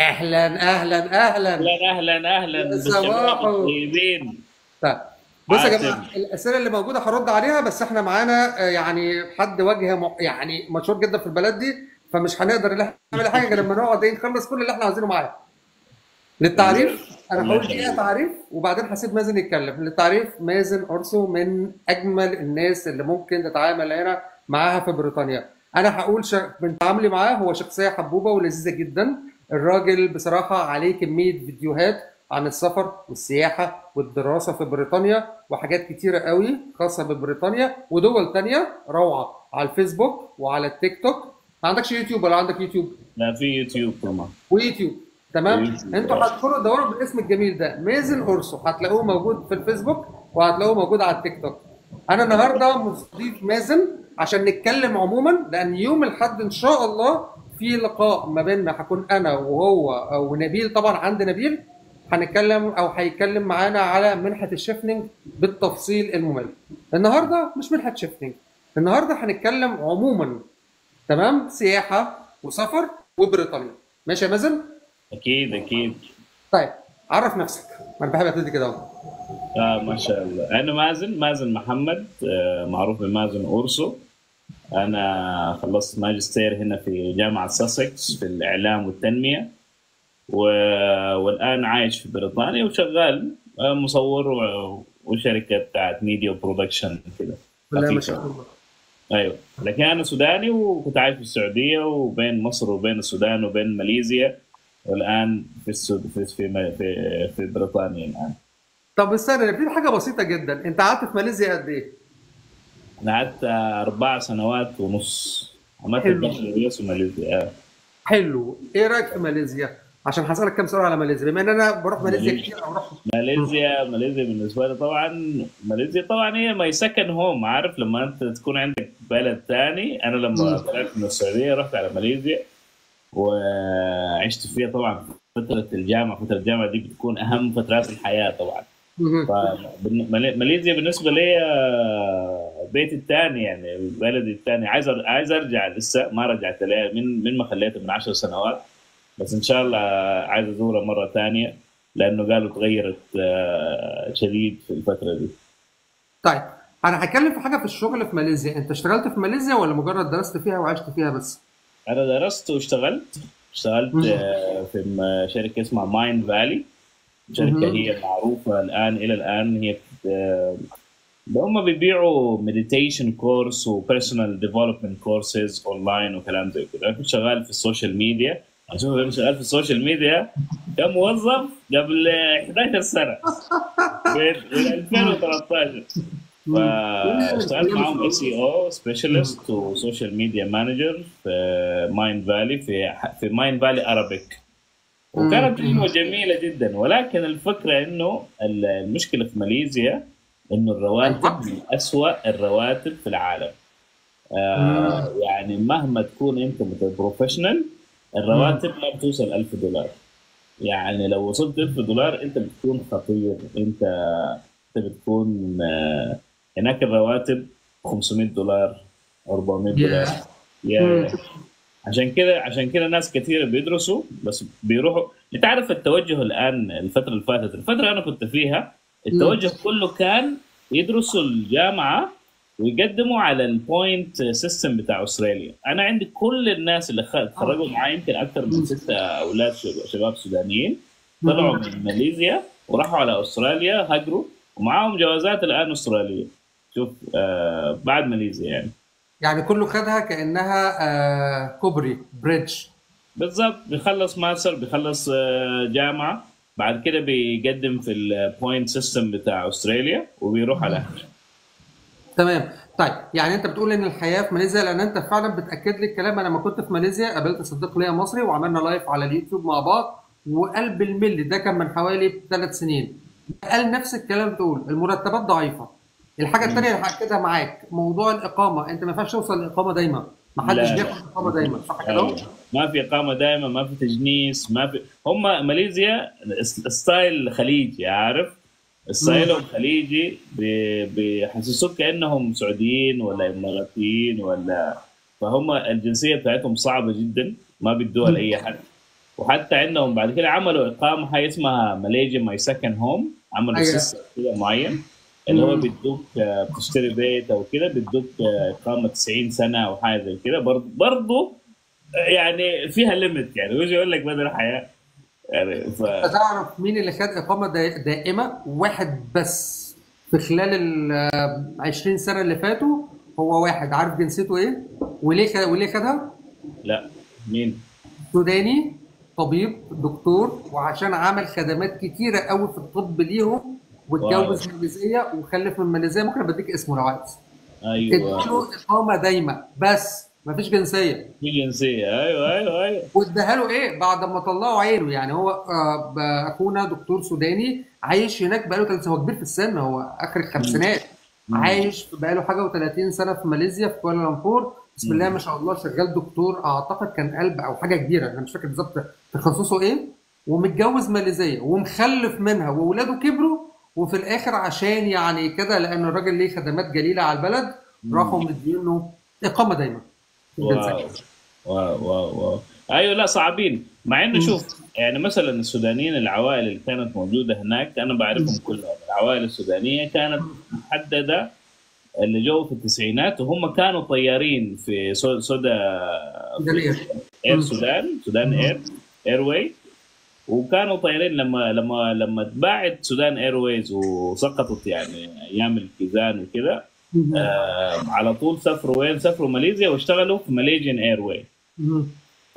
اهلا اهلا اهلا اهلا اهلا اهلا بالشباب صباحو الطيبين طيب بصوا يا عاتم جماعه الاسئله اللي موجوده هرد عليها بس احنا معانا آه، يعني حد وجه م... يعني مشهور جدا في البلد دي فمش هنقدر ان احنا نعمل حاجه غير لما نقعد ايه نخلص كل اللي احنا عاوزينه معاه للتعريف انا الله هقول دقيقه يخليك تعريف وبعدين هسيب مازن يتكلم للتعريف مازن اورسو من اجمل الناس اللي ممكن تتعامل هنا معاها في بريطانيا انا هقول ش... من تعاملي معاه هو شخصيه حبوبه ولذيذه جدا الراجل بصراحه عليه كميه فيديوهات عن السفر والسياحه والدراسه في بريطانيا وحاجات كتيره قوي خاصه ببريطانيا ودول تانية روعه على الفيسبوك وعلى التيك توك ما عندكش يوتيوب ولا عندك يوتيوب لا في يوتيوب كمان ويوتيوب تمام ويوتيوب انتوا آه. هتدخلوا تدوروا بالاسم الجميل ده مازن اورسو هتلاقوه موجود في الفيسبوك وهتلاقوه موجود على التيك توك انا النهارده مستضيف مازن عشان نتكلم عموما لان يوم الاحد ان شاء الله في لقاء ما بيننا هكون انا وهو ونبيل طبعا عند نبيل هنتكلم او هيتكلم معانا على منحه الشيفنينج بالتفصيل الممل النهارده مش منحه شيفنينج النهارده هنتكلم عموما تمام سياحه وسفر وبريطانيا ماشي يا مازن اكيد اكيد طيب عرف نفسك ما انا بحب ابتدي كده اهو آه ما شاء الله انا مازن مازن محمد آه معروف بمازن اورسو انا خلصت ماجستير هنا في جامعه ساسكس في الاعلام والتنميه و... والان عايش في بريطانيا وشغال آه، مصور و... وشركه بتاعت ميديا وبرودكشن كده بالله ما خفيفه شاء الله ايوه لكن انا سوداني وكنت عايش في السعوديه وبين مصر وبين السودان وبين ماليزيا والان في السود في في في, في بريطانيا الان طب استنى نبتدي حاجه بسيطه جدا انت قعدت في ماليزيا قد ايه؟ انا قعدت اربع سنوات ونص عملت حلو البكالوريوس وماليزيا آه. حلو ايه رايك في ماليزيا؟ عشان هسالك كام سؤال على ماليزيا بما ان انا بروح ماليزيا ماليزيا كتير او رحت ماليزيا ماليزيا بالنسبه لي طبعا ماليزيا طبعا هي ماي سكن هوم عارف لما انت تكون عندك بلد ثاني انا لما طلعت من السعوديه رحت على ماليزيا وعشت فيها طبعا فتره الجامعه فتره الجامعه دي بتكون اهم فترات الحياه طبعا مهم. فماليزيا بالنسبه لي آه، بيتي الثاني يعني بلدي الثاني عايز أر- عايز ارجع لسه ما رجعت لها من من ما خليته من عشر سنوات بس ان شاء الله عايز ازورها مره ثانيه لانه قالوا تغيرت آه، شديد في الفتره دي طيب انا هتكلم في حاجه في الشغل في ماليزيا انت اشتغلت في ماليزيا ولا مجرد درست فيها وعشت فيها بس؟ انا درست واشتغلت اشتغلت مهم. آه، في م- شركه اسمها مايند فالي شركه مهم. هي معروفه الان الى الان هي آه، هم بيبيعوا مديتيشن كورس وبيرسونال ديفلوبمنت كورسز اونلاين وكلام زي كده انا كنت شغال في السوشيال ميديا اشوف انا شغال في السوشيال ميديا كموظف قبل 11 سنه من من 2013 فاشتغلت معاهم اي سي او سبيشالست وسوشيال ميديا مانجر في مايند فالي في في مايند فالي ارابيك وكانت تجربه جميله جدا ولكن الفكره انه المشكله في ماليزيا انه الرواتب من اسوء الرواتب في العالم آه يعني مهما تكون انت بروفيشنال الرواتب ما بتوصل 1000 دولار يعني لو وصلت 1000 دولار انت بتكون خطير انت انت بتكون آه هناك الرواتب 500 دولار 400 دولار يا عشان كده عشان كده ناس كثيره بيدرسوا بس بيروحوا انت عارف التوجه الان الفتره اللي فاتت الفتره اللي انا كنت فيها التوجه كله كان يدرسوا الجامعه ويقدموا على البوينت سيستم بتاع استراليا انا عندي كل الناس اللي تخرجوا معاي يمكن اكثر من ستة اولاد شباب سودانيين طلعوا من ماليزيا وراحوا على استراليا هاجروا ومعاهم جوازات الان استراليه شوف آه بعد ماليزيا يعني يعني كله خدها كانها آه كوبري بريدج بالضبط بيخلص ماستر بيخلص آه جامعه بعد كده بيقدم في البوينت سيستم بتاع استراليا وبيروح على هاجر تمام طيب يعني انت بتقول ان الحياه في ماليزيا لان انت فعلا بتاكد لي الكلام انا لما كنت في ماليزيا قابلت صديق ليا مصري وعملنا لايف على اليوتيوب مع بعض وقلب الملي ده كان من حوالي ثلاث سنين قال نفس الكلام تقول المرتبات ضعيفه الحاجه الثانيه اللي هاكدها معاك موضوع الاقامه انت ما ينفعش توصل لاقامه دايما ما حدش بياخد اقامه دايما صح كده أيوة. ما في اقامه دائما ما في تجنيس ما في هم ماليزيا ستايل خليجي عارف ستايلهم خليجي بيحسسوك كانهم سعوديين ولا اماراتيين ولا فهم الجنسيه بتاعتهم صعبه جدا ما بيدوها لاي حد وحتى عندهم بعد كده عملوا اقامه حاجه اسمها ماليزيا ماي سكند هوم عملوا أيوة. سيستم كده معين اللي هو مم. بيدوك آه، بتشتري بيت او كده بيدوك آه، اقامه 90 سنه او حاجه زي كده برضه برضه يعني فيها ليميت يعني ويجي يقول لك بدل الحياه يعني ف تعرف مين اللي خد اقامه دا- دائمه واحد بس في خلال ال آه، 20 سنه اللي فاتوا هو واحد عارف جنسيته ايه وليه خ... وليه خدها لا مين؟ سوداني طبيب دكتور وعشان عمل خدمات كتيره قوي في الطب ليهم واتجوز ماليزيه وخلف من ماليزيه ممكن بديك اسمه لو عايز ايوه اديله اقامه دايمه بس مفيش جنسيه في جنسيه ايوه ايوه ايوه واداها له ايه بعد ما طلعوا عينه يعني هو آه، ب- اخونا دكتور سوداني عايش هناك بقاله 30 هو كبير في السن هو اخر الخمسينات مم. عايش بقاله حاجه و30 سنه في ماليزيا في كوالالمبور بسم الله مم. ما شاء الله شغال دكتور اعتقد كان قلب او حاجه كبيره انا مش فاكر بالظبط تخصصه ايه ومتجوز ماليزيه ومخلف منها واولاده كبروا وفي الاخر عشان يعني كده لان الراجل ليه خدمات جليله على البلد مم. راحوا مدينه اقامه دايما في واو الجنسية. واو واو واو ايوه لا صعبين مع انه شوف يعني مثلا السودانيين العوائل اللي كانت موجوده هناك انا بعرفهم كلهم العوائل السودانيه كانت محدده اللي جو في التسعينات وهم كانوا طيارين في سو- سودا سودانية. اير مم. سودان سودان مم. اير اير واي وكانوا طيارين لما لما لما اتباعت سودان اير ويز وسقطت يعني ايام الكيزان وكده مم. آه على طول سافروا وين؟ سافروا ماليزيا واشتغلوا في ماليزيان اير واي مم. ف...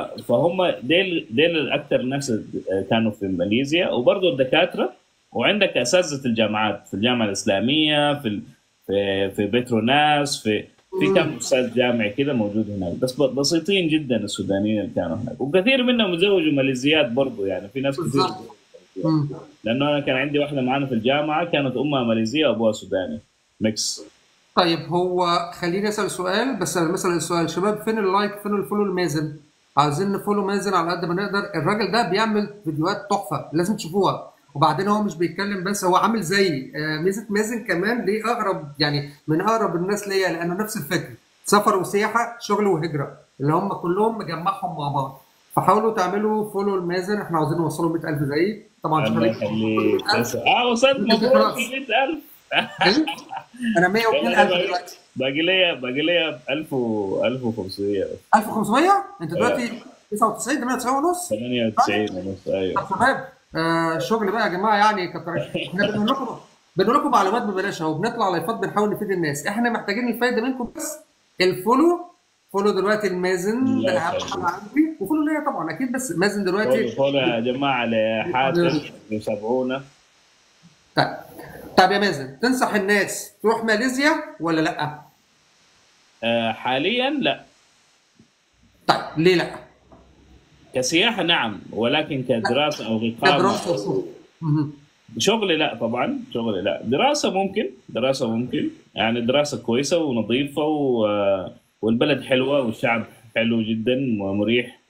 فهم ديل ديل اكثر ناس كانوا في ماليزيا وبرضه الدكاتره وعندك اساتذه الجامعات في الجامعه الاسلاميه في ال... في في بتروناس في في مم. كم استاذ جامعي كده موجود هناك بس ب- بسيطين جدا السودانيين اللي كانوا هناك وكثير منهم تزوجوا ماليزيات برضه يعني في ناس كثير بالظبط. مم. لانه انا كان عندي واحده معانا في الجامعه كانت امها ماليزيه وابوها سوداني ميكس طيب هو خليني اسال سؤال بس انا مثلا السؤال شباب فين اللايك فين الفولو المازن عايزين نفولو مازن على قد ما نقدر الراجل ده بيعمل فيديوهات تحفه لازم تشوفوها وبعدين هو مش بيتكلم بس هو عامل زي آه، ميزه مازن كمان ليه اقرب يعني من اقرب الناس ليا لانه نفس الفكر سفر وسياحه شغل وهجره اللي هم كلهم مجمعهم مع بعض فحاولوا تعملوا فولو المازن احنا عاوزين نوصله 100000 زيي طبعا الله يخليك اه وصلت مبروك خلاص. 100000 انا 102000 باقي دلوقتي باقي لي باقي لي 1000 و 1500 بس 1500 انت دلوقتي 99 98 ونص 98 ونص ايوه طب شباب آه شغل بقى يا جماعه يعني كتر احنا بنقول لكم بنقول لكم معلومات ببلاش اهو بنطلع لايفات بنحاول نفيد الناس احنا محتاجين الفايده منكم بس الفولو فولو دلوقتي المازن الله ده اهم يخليك. حاجه عندي وفولو ليا طبعا اكيد بس مازن فولو دلوقتي فولو يا جماعه لحاتم يتابعونا طيب طيب يا مازن تنصح الناس تروح ماليزيا ولا لا؟ آه، حاليا لا طيب ليه لا؟ كسياحه نعم ولكن كدراسه او اقامه كدراسه وشغل مهم. شغلي لا طبعا شغلي لا دراسة ممكن دراسة ممكن يعني دراسة كويسة ونظيفة و... والبلد حلوة والشعب حلو جدا ومريح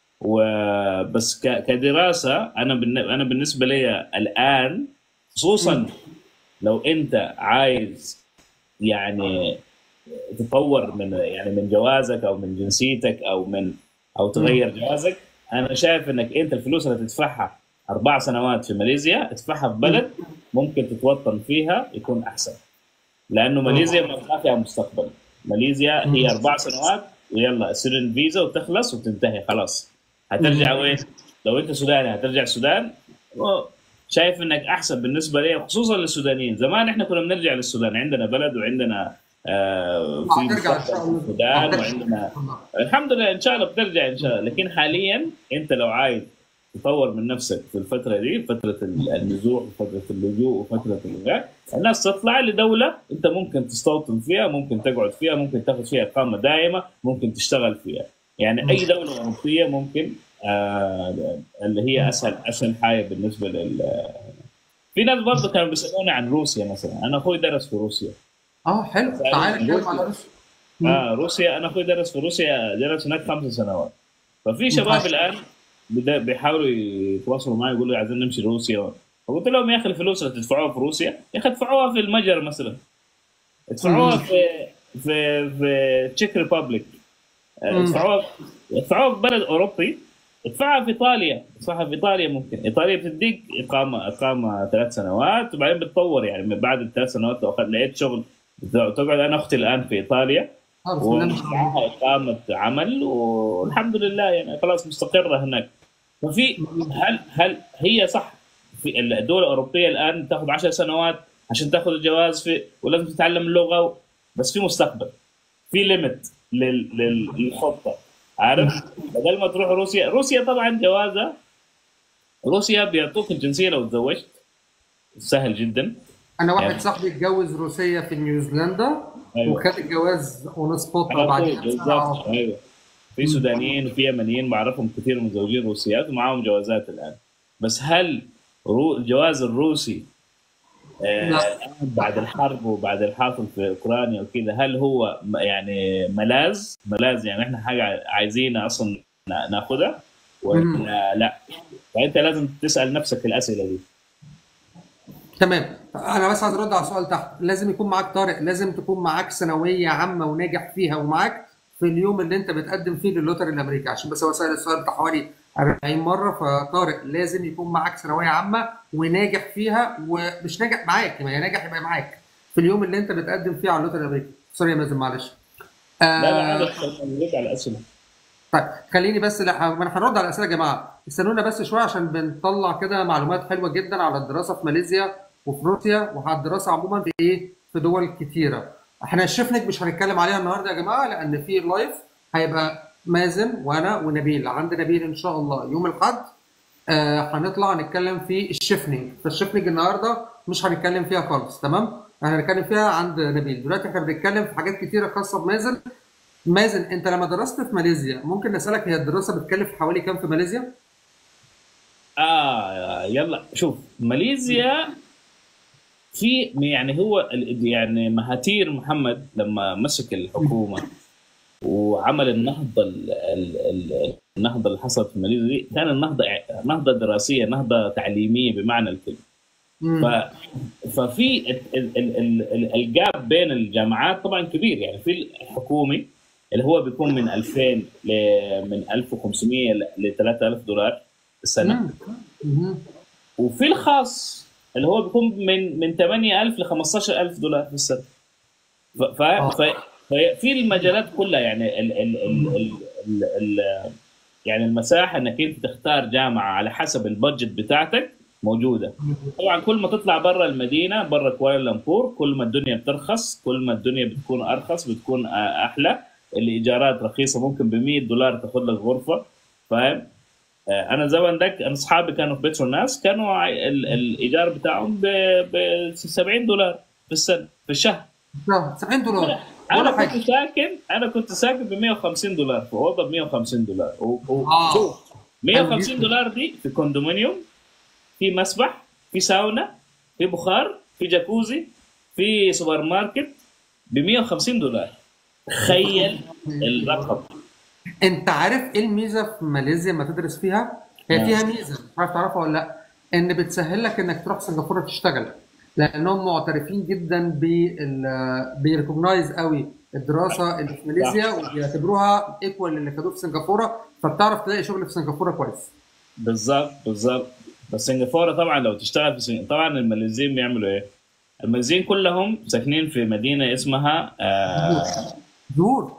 وبس ك... كدراسة أنا بالن... أنا بالنسبة لي الآن خصوصا لو أنت عايز يعني تطور من يعني من جوازك أو من جنسيتك أو من أو تغير جوازك أنا شايف إنك أنت الفلوس اللي تدفعها أربع سنوات في ماليزيا ادفعها في بلد ممكن تتوطن فيها يكون أحسن لأنه ماليزيا ما فيها مستقبل ماليزيا هي أربع سنوات ويلا ستودنت فيزا وتخلص وتنتهي خلاص هترجع وين؟ لو أنت سوداني هترجع السودان و- شايف انك احسن بالنسبه لي خصوصا للسودانيين زمان احنا كنا بنرجع للسودان عندنا بلد وعندنا آه في هترجع إن شاء مستقبل الله. في السودان هترجع. وعندنا الحمد لله ان شاء الله بترجع ان شاء الله لكن حاليا انت لو عايز تطور من نفسك في الفتره دي فتره النزوح وفتره اللجوء وفتره الغاء الناس تطلع لدوله انت ممكن تستوطن فيها ممكن تقعد فيها ممكن تاخذ فيها اقامه دائمه ممكن تشتغل فيها يعني اي دوله اوروبيه ممكن آه اللي هي اسهل اسهل حاجه بالنسبه لل في ناس برضه كانوا بيسالوني عن روسيا مثلا انا اخوي درس في روسيا اه حلو تعالى نتكلم على روسيا اه روسيا انا اخوي درس في روسيا درس هناك خمس سنوات ففي شباب الان بدا- بيحاولوا يتواصلوا معي يقولوا عايزين نمشي روسيا فقلت لهم يا اخي الفلوس اللي تدفعوها في روسيا يا اخي ادفعوها في المجر مثلا ادفعوها مم. في في في تشيك ريبابليك مم. ادفعوها ادفعوها في بلد اوروبي ادفعها في ايطاليا ادفعها في ايطاليا ممكن ايطاليا بتديك اقامه اقامه ثلاث سنوات وبعدين بتطور يعني من بعد الثلاث سنوات لو اخذت لقيت شغل تقعد انا اختي الان في ايطاليا آه، بسم الله ما شاء الله. ومعها اقامه عمل والحمد لله يعني خلاص مستقره هناك ففي هل هل هي صح في الدول الاوروبيه الان تاخذ 10 سنوات عشان تاخذ الجواز في ولازم تتعلم اللغه بس في مستقبل في ليميت للخطه عارف بدل ما تروح روسيا روسيا طبعا جوازها روسيا بيعطوك الجنسيه لو تزوجت سهل جدا انا واحد يعني- صاحبي اتجوز روسيه في نيوزيلندا أيوة. وخد الجواز اون سبوت على بعد طول كده بالظبط ايوه في سودانيين وفي يمنيين بعرفهم كثير متزوجين روسيات ومعاهم جوازات الان بس هل رو الجواز الروسي آه لا. الآن بعد الحرب وبعد الحاصل في اوكرانيا وكذا هل هو م- يعني ملاذ ملاذ يعني احنا حاجه عايزينها اصلا نا- ناخذها ولا لا فانت لازم تسال نفسك الاسئله دي تمام انا بس عايز ارد على السؤال تحت لازم يكون معاك طارق لازم تكون معاك ثانويه عامه وناجح فيها ومعاك في اليوم اللي انت بتقدم فيه للوتري الامريكي عشان بس هو سال السؤال ده حوالي 40 مره فطارق لازم يكون معاك ثانويه عامه وناجح فيها ومش ناجح معاك يبقى ناجح يبقى معاك في اليوم اللي انت بتقدم فيه على اللوتري الامريكي سوري يا مازن معلش لا لا آه، هذا نرد على الاسئله طيب خليني بس لا ما انا هنرد على الاسئله يا جماعه استنونا بس شويه عشان بنطلع كده معلومات حلوه جدا على الدراسه في ماليزيا وفي روسيا وعلى الدراسه عموما في ايه في دول كتيره احنا الشفنك مش هنتكلم عليها النهارده يا جماعه لان في لايف هيبقى مازن وانا ونبيل عند نبيل ان شاء الله يوم الاحد آه هنطلع نتكلم في الشفنج فالشفنج النهارده مش هنتكلم فيها خالص تمام احنا هنتكلم فيها عند نبيل دلوقتي احنا بنتكلم في حاجات كتيره خاصه بمازن مازن انت لما درست في ماليزيا ممكن نسالك هي الدراسه بتكلف حوالي كام في ماليزيا؟ اه يلا شوف ماليزيا في يعني هو ال- يعني مهاتير محمد لما مسك الحكومه وعمل النهضه ال- ال- ال- النهضه اللي حصلت في ماليزيا دي كان النهضه نهضه دراسيه نهضه تعليميه بمعنى الكلمه مم. ف ففي ال- ال- ال- ال- ال- الجاب بين الجامعات طبعا كبير يعني في الحكومي اللي هو بيكون من 2000 ل من 1500 ل 3000 دولار في السنه مم. مم. وفي الخاص اللي هو بيكون من من 8000 ل 15000 دولار في السنه ف ف ف ففي المجالات كلها يعني ال ال ال ال ال ال يعني المساحه انك انت تختار جامعه على حسب البادجت بتاعتك موجوده طبعا كل ما تطلع برا المدينه برا كوالالمبور كل ما الدنيا بترخص كل ما الدنيا بتكون ارخص بتكون آه، احلى الايجارات رخيصه ممكن ب 100 دولار تاخذ لك غرفه فاهم آه، انا زمان ذاك انا اصحابي كانوا في بتروناس كانوا عاي- ال- الايجار بتاعهم ب 70 دولار في السنه في الشهر لا، 70 دولار انا ولا كنت حاجه ساكن انا كنت ساكن ب 150 دولار في اوضه ب 150 دولار و... و... آه. شوف، حلو 150 جدا. دولار دي في كوندومينيوم في مسبح في ساونا في بخار في جاكوزي في سوبر ماركت ب 150 دولار تخيل الرقم انت عارف ايه الميزه في ماليزيا لما تدرس فيها؟ هي نعم. فيها ميزه مش عارف تعرفها ولا لا ان بتسهل لك انك تروح سنغافوره تشتغل لانهم معترفين جدا بال بيركوجنايز قوي الدراسه اللي في ماليزيا وبيعتبروها ايكوال اللي خدوه في سنغافوره فبتعرف تلاقي شغل في سنغافوره كويس بالظبط بالظبط بس سنغافوره طبعا لو تشتغل في سنغ... طبعا الماليزيين بيعملوا ايه؟ الماليزيين كلهم ساكنين في مدينه اسمها آه... جهور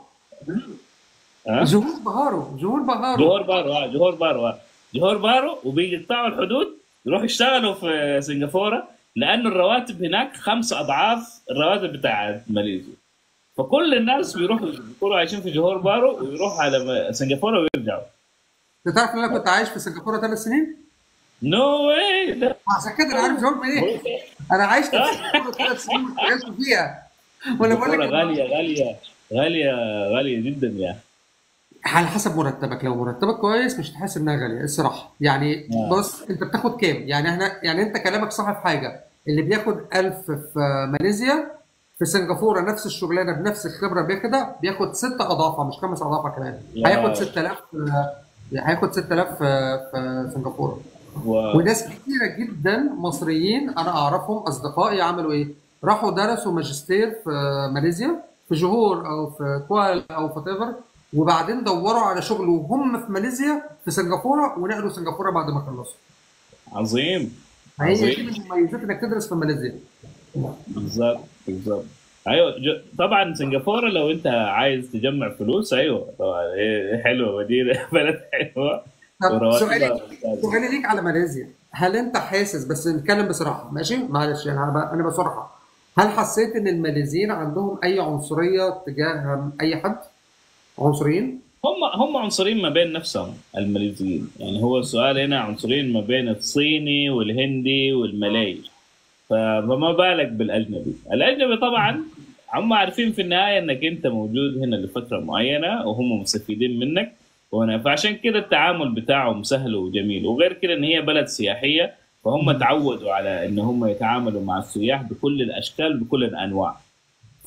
آه؟ جهور بهارو جهور بهارو جوهر بارو آه، جوهر بارو آه. جوهر بارو وبيقطعوا الحدود يروحوا يشتغلوا في سنغافوره لانه الرواتب هناك خمس اضعاف الرواتب بتاعت ماليزيا فكل الناس بيروحوا بيكونوا عايشين في جوهر بارو ويروحوا على م- سنغافوره ويرجعوا انت تعرف ان انا كنت عايش في سنغافوره ثلاث سنين؟ نو واي ده عشان كده انا عارف جهور منين انا عشت في سنغافوره ثلاث سنين واشتغلت فيها وانا بقول لك سنغافورة غاليه غاليه غاليه غاليه جدا يعني على حسب مرتبك لو مرتبك كويس مش هتحس انها غاليه الصراحه يعني آه. بص انت بتاخد كام يعني احنا يعني انت كلامك صح في حاجه اللي بياخد 1000 في ماليزيا في سنغافوره نفس الشغلانه بنفس الخبره بياخدها بياخد ست اضعافها مش خمس اضعافها كمان يا. هياخد 6000 في- هياخد 6000 في في سنغافوره و... وناس كتيره جدا مصريين انا اعرفهم اصدقائي عملوا ايه؟ راحوا درسوا ماجستير في ماليزيا في جوهور او في كوال او في ايفر وبعدين دوروا على شغل وهم في ماليزيا في سنغافوره ونقلوا سنغافوره بعد ما خلصوا عظيم هي دي عظيم من مميزات انك تدرس في ماليزيا بالظبط بالظبط ايوه ج- طبعا سنغافوره لو انت عايز تجمع فلوس ايوه طبعا هي حلوه مدينه بلد حلوه طب ورواتبها سؤالي ممتازه سؤالي ليك على ماليزيا هل انت حاسس بس نتكلم بصراحه ماشي معلش يعني انا ب- انا بصراحه هل حسيت ان الماليزيين عندهم اي عنصريه تجاه اي حد عنصريين هم هم عنصريين ما بين نفسهم الماليزيين يعني هو السؤال هنا عنصريين ما بين الصيني والهندي والملاي ف- فما بالك بالاجنبي الاجنبي طبعا هم عارفين في النهايه انك انت موجود هنا لفتره معينه وهم مستفيدين منك وهنا فعشان كده التعامل بتاعهم سهل وجميل وغير كده ان هي بلد سياحيه فهم تعودوا على ان هم يتعاملوا مع السياح بكل الاشكال بكل الانواع ف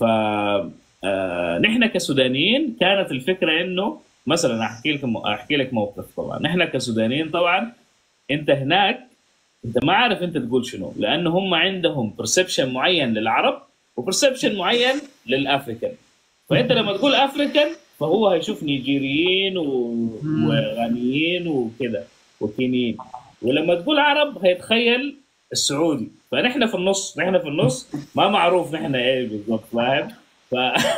آه، نحن كسودانيين كانت الفكره انه مثلا احكي لكم احكي لك موقف طبعا نحن كسودانيين طبعا انت هناك انت ما عارف انت تقول شنو لانه هم عندهم برسبشن معين للعرب وبرسبشن معين للافريكان فانت لما تقول افريكان فهو هيشوف نيجيريين و... مم. وغانيين وكده وكينيين ولما تقول عرب هيتخيل السعودي فنحن في النص نحن في النص ما معروف نحن ايه بالضبط فاهم ف...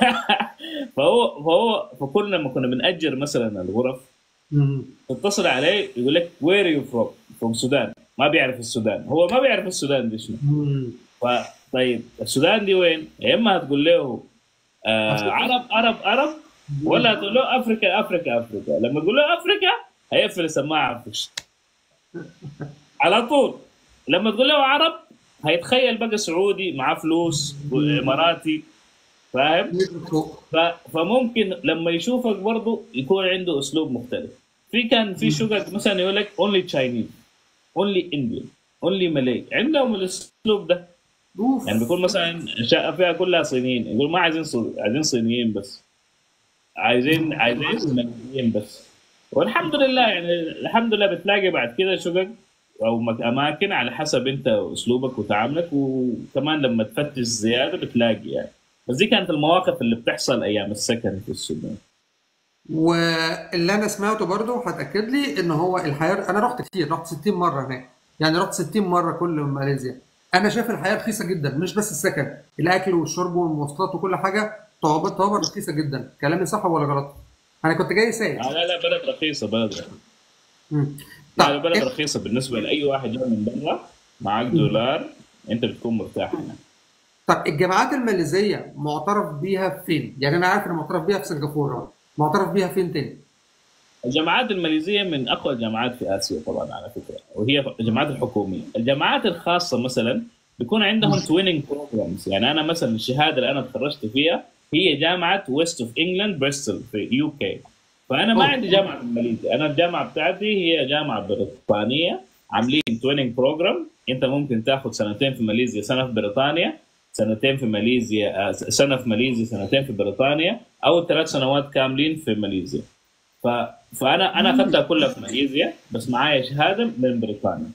فهو فهو فكنا لما كنا بنأجر مثلا الغرف مم. تتصل عليه يقول لك وير يو فروم فروم السودان ما بيعرف السودان هو ما بيعرف السودان دي شنو مم. فطيب السودان دي وين؟ يا اما هتقول له آه عرب عرب عرب ولا تقول له افريكا افريكا افريكا لما تقول له افريكا هيقفل السماعه في وشك. على طول لما تقول له عرب هيتخيل بقى سعودي معاه فلوس اماراتي فاهم؟ فوق. ف- فممكن لما يشوفك برضه يكون عنده اسلوب مختلف في كان في شقق مثلا يقول لك اونلي تشاينيز اونلي انجلش اونلي مالي عندهم الاسلوب ده اوف يعني بيكون مثلا شقه فيها كلها صينيين يقول ما عايزين صي... عايزين صينيين بس عايزين عايزين ماليين بس والحمد لله يعني الحمد لله بتلاقي بعد كده شقق او مك- اماكن على حسب انت اسلوبك وتعاملك وكمان لما تفتش زياده بتلاقي يعني بس دي كانت المواقف اللي بتحصل ايام السكن في السودان واللي انا سمعته برضو هتاكد لي ان هو الحياه انا رحت كتير رحت 60 مره هناك يعني رحت 60 مره كل ماليزيا انا شايف الحياه رخيصه جدا مش بس السكن الاكل والشرب والمواصلات وكل حاجه تعتبر تعتبر رخيصه جدا كلامي صح ولا غلط انا كنت جاي سايح آه لا لا بلد رخيصه بلد رخيصه مم. لا لا طب بلد رخيصه بالنسبه لاي واحد جاي من برا معاك دولار انت بتكون مرتاح هنا طب الجامعات الماليزيه معترف بيها فين؟ يعني انا عارف ان معترف بيها في سنغافوره معترف بيها فين تاني؟ الجامعات الماليزيه من اقوى الجامعات في اسيا طبعا على فكره وهي الجامعات الحكوميه الجامعات الخاصه مثلا بيكون عندهم تويننج بروجرامز يعني انا مثلا الشهاده اللي انا تخرجت فيها هي جامعه ويست اوف انجلاند بريستول في يو كي فانا ما أوه. عندي جامعه في ماليزيا انا الجامعه بتاعتي هي جامعه بريطانيه عاملين تويننج بروجرام انت ممكن تاخذ سنتين في ماليزيا سنه في بريطانيا سنتين في ماليزيا آه، سنه في ماليزيا سنتين في بريطانيا او ثلاث سنوات كاملين في ماليزيا ف... فانا انا اخذتها كلها في ماليزيا بس معايا شهاده من بريطانيا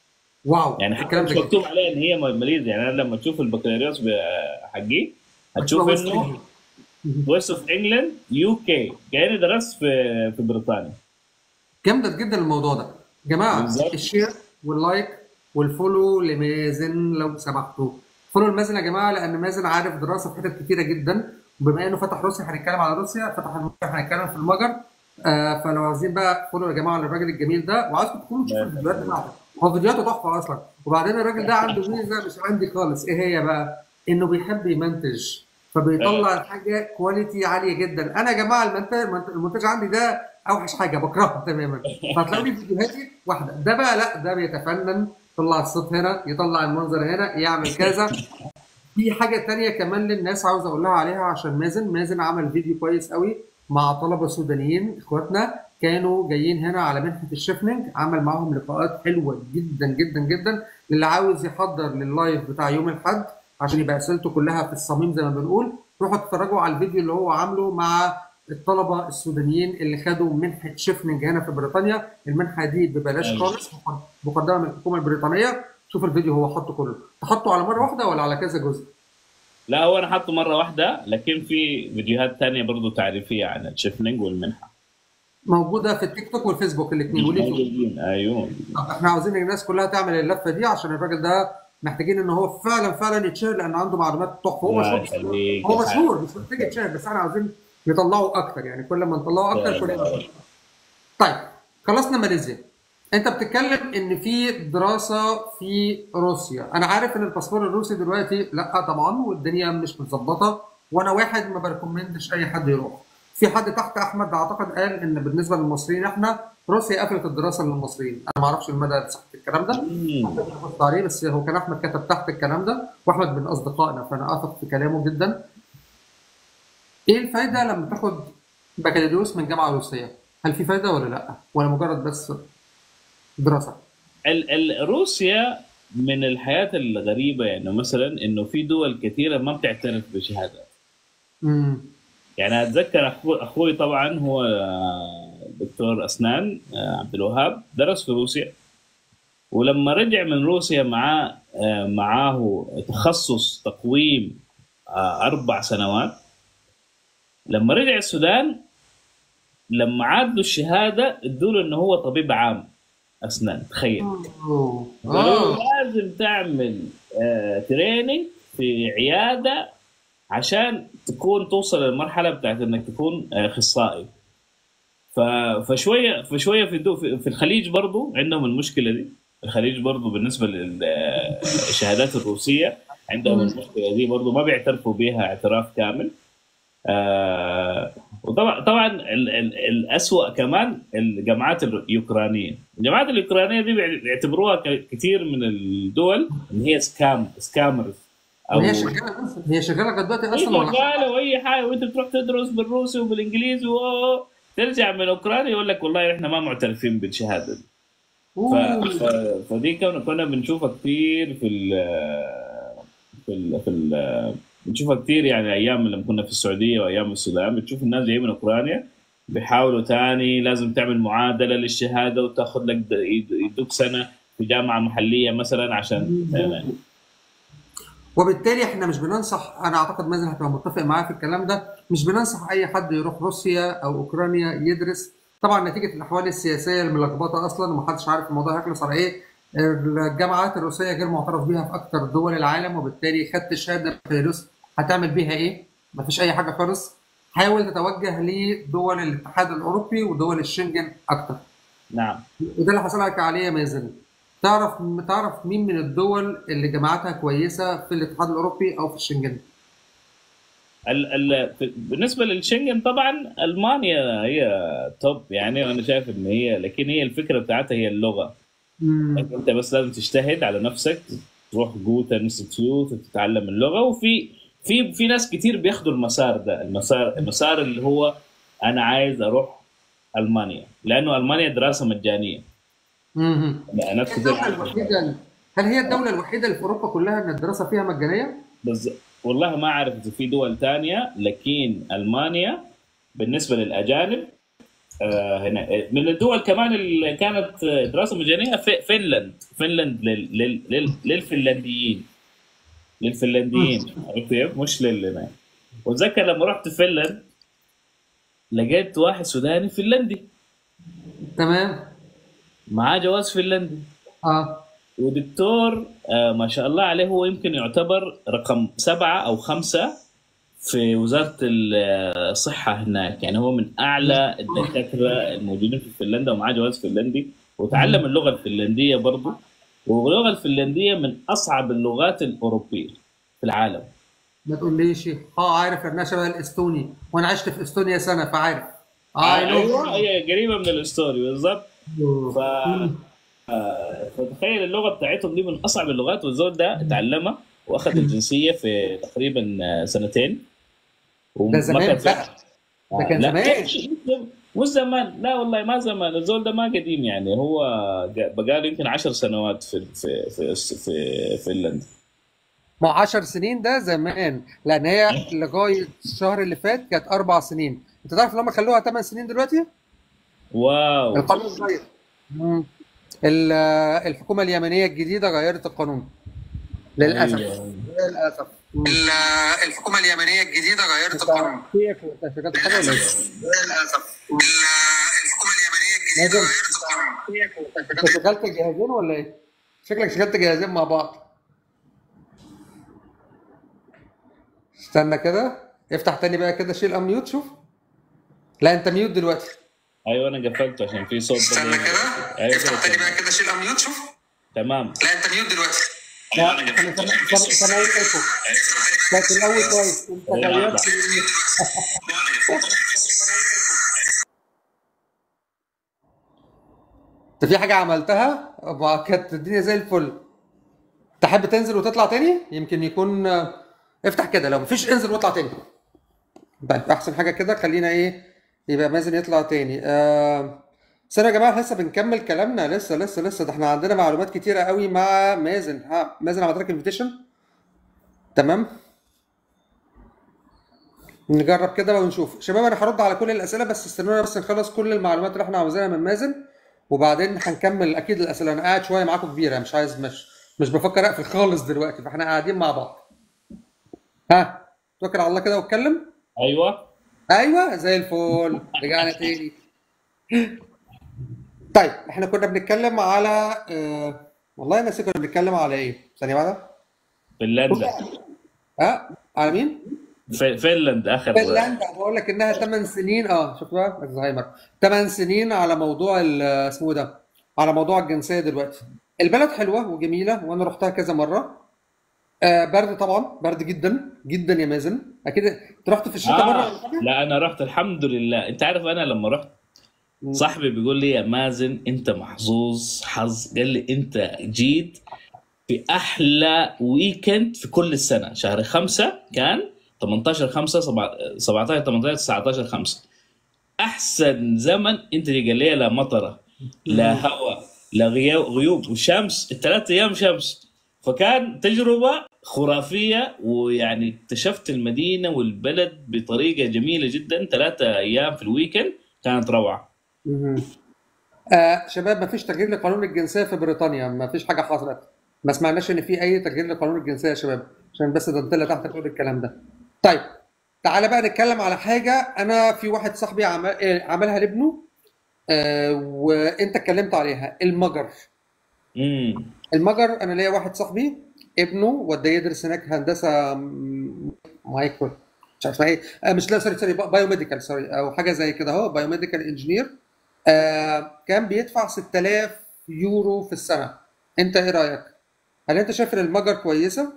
واو يعني حتى الكلام مش ده مكتوب عليها ان هي ماليزيا يعني انا لما تشوف البكالوريوس ب- حقي هتشوف مكتوب انه ويست ويست اوف انجلاند يو كي كاني درست في في بريطانيا جامدة جدا الموضوع ده جماعة بالظبط. الشير واللايك والفولو لمازن لو سمحتوا فولو المازن يا جماعة لأن مازن عارف دراسة في حتت كتيرة جدا وبما إنه فتح روسيا هنتكلم على روسيا فتح المجر هنتكلم في المجر آه فلو عايزين بقى فولو يا جماعة للراجل الجميل ده وعايزكم تكونوا تشوفوا الفيديوهات بتاعته هو فيديوهاته تحفة أصلا وبعدين الراجل ده عنده ميزة مش عندي خالص إيه هي بقى؟ إنه بيحب يمنتج فبيطلع حاجة كواليتي عالية جدا أنا يا جماعة المنتج المنتج عندي ده اوحش حاجه بكرهها تماما فهتلاقوني في فيديوهاتي واحده ده بقى لا ده بيتفنن يطلع الصوت هنا يطلع المنظر هنا يعمل كذا في حاجه تانية كمان للناس عاوز اقول لها عليها عشان مازن مازن عمل فيديو كويس قوي مع طلبه سودانيين اخواتنا كانوا جايين هنا على منحه الشيفنج عمل معاهم لقاءات حلوه جدا جدا جدا اللي عاوز يحضر لللايف بتاع يوم الاحد عشان يبقى اسئلته كلها في الصميم زي ما بنقول روحوا اتفرجوا على الفيديو اللي هو عامله مع الطلبه السودانيين اللي خدوا منحه شيفنج هنا في بريطانيا المنحه دي ببلاش أيوة. خالص مقدمه من الحكومه البريطانيه شوف الفيديو هو حطه كله تحطه على مره واحده ولا على كذا جزء لا هو انا حاطه مره واحده لكن في فيديوهات تانية برضو تعريفيه عن الشيفنينج والمنحه موجوده في التيك توك والفيسبوك الاثنين واليوتيوب موجودين ايوه طب احنا عاوزين الناس كلها تعمل اللفه دي عشان الراجل ده محتاجين ان هو فعلا فعلا يتشهر لان عنده معلومات تحفه هو الله مشهور يخليك هو يا مشهور مش محتاج يتشهر بس احنا عاوزين نطلعه اكتر يعني كل ما نطلعه اكتر كل ما حبيبي. طيب خلصنا ماليزيا انت بتتكلم ان في دراسه في روسيا انا عارف ان الباسبور الروسي دلوقتي لا طبعا والدنيا مش متظبطه وانا واحد ما بريكومندش اي حد يروح في حد تحت احمد اعتقد قال ان بالنسبه للمصريين احنا روسيا قفلت الدراسه للمصريين انا ما اعرفش المدى صحه الكلام ده مم. بص عليه بس هو كان احمد كتب تحت الكلام ده واحمد من اصدقائنا فانا اثق في كلامه جدا ايه الفايده لما تاخد بكالوريوس من جامعه روسيه هل في فايده ولا لا ولا مجرد بس دراسه ال ال روسيا من الحياة الغريبة يعني مثلا انه في دول كثيرة ما بتعترف بشهادات امم يعني اتذكر أخو اخوي طبعا هو آه، دكتور اسنان آه، عبد الوهاب درس في روسيا ولما رجع من روسيا معاه آه، معاه تخصص تقويم آه، اربع سنوات لما رجع السودان لما عاد له الشهاده ادوا له انه هو طبيب عام اسنان تخيل اوه قالوا آه. لازم تعمل آه تريننج في عياده عشان تكون توصل للمرحله بتاعت انك تكون آه، اخصائي ف- فشويه فشويه في الدو في في الخليج برضو عندهم المشكله دي الخليج برضو بالنسبه للشهادات الروسيه عندهم مم. المشكله دي برضو ما بيعترفوا بها اعتراف كامل آه وطبعا طبعا ال- ال- الاسوأ كمان الجامعات اليوكرانيه الجامعات اليوكرانيه دي بيعتبروها ك- كثير من الدول ان هي سكام سكامرز او هي شغاله أصلاً. هي شغاله لغايه دلوقتي هي اصلا ولا شغاله واي حاجه وانت تروح تدرس بالروسي وبالانجليزي و ترجع من اوكرانيا يقول لك والله احنا ما معترفين بالشهاده دي ف... أوه. ف... فدي كنا كنا بنشوفها كثير في ال في ال في ال بنشوفها كثير يعني ايام لما كنا في السعوديه وايام السودان بتشوف الناس جايين من اوكرانيا بيحاولوا تاني لازم تعمل معادله للشهاده وتاخذ لك د- يد- يدوك سنه في جامعه محليه مثلا عشان وبالتالي احنا مش بننصح انا اعتقد مازن هتبقى متفق معايا في الكلام ده مش بننصح اي حد يروح روسيا او اوكرانيا يدرس طبعا نتيجه الاحوال السياسيه الملخبطه اصلا ومحدش عارف الموضوع هيخلص على ايه الجامعات الروسيه غير معترف بيها في اكثر دول العالم وبالتالي خدت شهاده بكالوريوس هتعمل بيها ايه؟ مفيش اي حاجه خالص حاول تتوجه لدول الاتحاد الاوروبي ودول الشنجن اكتر نعم وده اللي هسألك عليه يا مازن تعرف تعرف مين من الدول اللي جامعاتها كويسه في الاتحاد الاوروبي او في الشنجن؟ ال ال بالنسبه للشنجن طبعا المانيا هي توب يعني وانا شايف ان هي لكن هي الفكره بتاعتها هي اللغه انت بس لازم تجتهد على نفسك تروح جوتا انستيتيوت وتتعلم اللغه وفي في في ناس كتير بياخدوا المسار ده المسار المسار اللي هو انا عايز اروح المانيا لانه المانيا دراسه مجانيه مهم. ناس الدولة كتير الوحيدة هل هي الدولة الوحيدة اللي في أوروبا كلها إن الدراسة فيها مجانية؟ بس والله ما اعرف اذا في دول تانية لكن المانيا بالنسبه للاجانب آه، هنا من الدول كمان اللي كانت دراسه مجانيه في فنلند فنلند لل- لل- لل- للفنلنديين للفنلنديين عرفت كيف؟ مش لل واتذكر لما رحت فنلند لقيت واحد سوداني فنلندي تمام؟ معاه جواز فنلندي آه ودكتور آه ما شاء الله عليه هو يمكن يعتبر رقم سبعة أو خمسة في وزارة الصحة هناك يعني هو من أعلى الدكاترة الموجودين في فنلندا ومعاه جواز فنلندي وتعلم اللغة الفنلندية برضه واللغة الفنلندية من أصعب اللغات الأوروبية في العالم ما تقوليش اه عارف لانها شبه الاستوني وانا عشت في استونيا سنه فعارف اه أيوة هي قريبة من الأستوري بالضبط ف... آه، فتخيل اللغه بتاعتهم دي من اصعب اللغات والزول ده اتعلمها واخذ الجنسيه في تقريبا آه، سنتين وما ده زمان كان في- بقى ده كان لا، زمان. مش- مش زمان لا والله ما زمان الزول ده ما قديم يعني هو جا- بقاله يمكن عشر سنوات في في في في فنلندا ما هو 10 سنين ده زمان لان هي لغايه الشهر اللي فات كانت اربع سنين انت تعرف ان هم خلوها 8 سنين دلوقتي؟ واو القانون اتغير مم. ال- الحكومه اليمنيه الجديده غيرت القانون للاسف أيوة. للاسف ال- الحكومه اليمنيه الجديده غيرت القانون فيك وانت شغلت حاجه ولا ايه؟ للاسف ال- الحكومه اليمنيه الجديده لازم. غيرت القانون انت شغلت الجهازين ولا ايه؟ شكلك شغلت جهازين مع بعض استنى كده افتح تاني بقى كده شيل اميوت شوف لا انت ميوت دلوقتي ايوه انا قفلته عشان في صوت استنى بدري. كده أيوة افتح تاني كده. بقى كده شيل اميوت شوف تمام لا انت ميوت دلوقتي لا احنا سامع- سامع- سامعين ايكو لكن الاول كويس انت أيوة. غيرت انت في حاجه عملتها ما كانت الدنيا زي الفل تحب تنزل وتطلع تاني يمكن يكون افتح كده لو مفيش انزل واطلع تاني طيب احسن حاجه كده خلينا ايه يبقى مازن يطلع تاني آه... بس يا جماعه لسه بنكمل كلامنا لسه لسه لسه ده احنا عندنا معلومات كتيره قوي مع مازن ها مازن عملت لك انفيتيشن تمام نجرب كده ونشوف شباب انا هرد على كل الاسئله بس استنونا بس نخلص كل المعلومات اللي احنا عاوزينها من مازن وبعدين هنكمل اكيد الاسئله انا قاعد شويه معاكم كبيره مش عايز مش مش بفكر اقفل خالص دلوقتي فاحنا قاعدين مع بعض ها توكل على الله كده واتكلم ايوه ايوه زي الفل رجعنا تاني طيب احنا كنا بنتكلم على آه... والله ناسي كنا بنتكلم على ايه ثانيه واحده فنلندا ها على مين في- فنلند اخر فنلندا بقول لك انها 8 سنين اه شوف بقى الزهايمر 8 سنين على موضوع ال- اسمه ده على موضوع الجنسيه دلوقتي البلد حلوه وجميله وانا رحتها كذا مره آه برد طبعا برد جدا جدا يا مازن اكيد انت رحت في الشتاء مره ولا آه. حاجه؟ لا انا رحت الحمد لله انت عارف انا لما رحت صاحبي بيقول لي يا مازن انت محظوظ حظ قال لي انت جيت في احلى ويكند في كل السنه شهر خمسة كان 18 5 17 18 19 5 احسن زمن انت اللي قال لي لا مطره لا هواء لا غيو- غيوم وشمس الثلاث ايام شمس فكان تجربه خرافيه ويعني اكتشفت المدينه والبلد بطريقه جميله جدا ثلاثة ايام في الويكند كانت روعه مهم. آه شباب ما فيش تغيير لقانون الجنسيه في بريطانيا ما فيش حاجه حصلت ما سمعناش ان في اي تغيير لقانون الجنسيه يا شباب عشان بس دانتيلا تحت تقول الكلام ده طيب تعالى بقى نتكلم على حاجه انا في واحد صاحبي عمل آه، عملها لابنه آه وانت اتكلمت عليها المجر امم المجر انا ليا واحد صاحبي ابنه وداه يدرس هناك هندسه م- مايكرو مش عارف اسمها ايه آه مش لا سوري سوري بايو ميديكال سوري او حاجه زي كده اهو بايو ميديكال انجينير آه كان بيدفع 6000 يورو في السنه انت ايه رايك؟ هل انت شايف ان المجر كويسه؟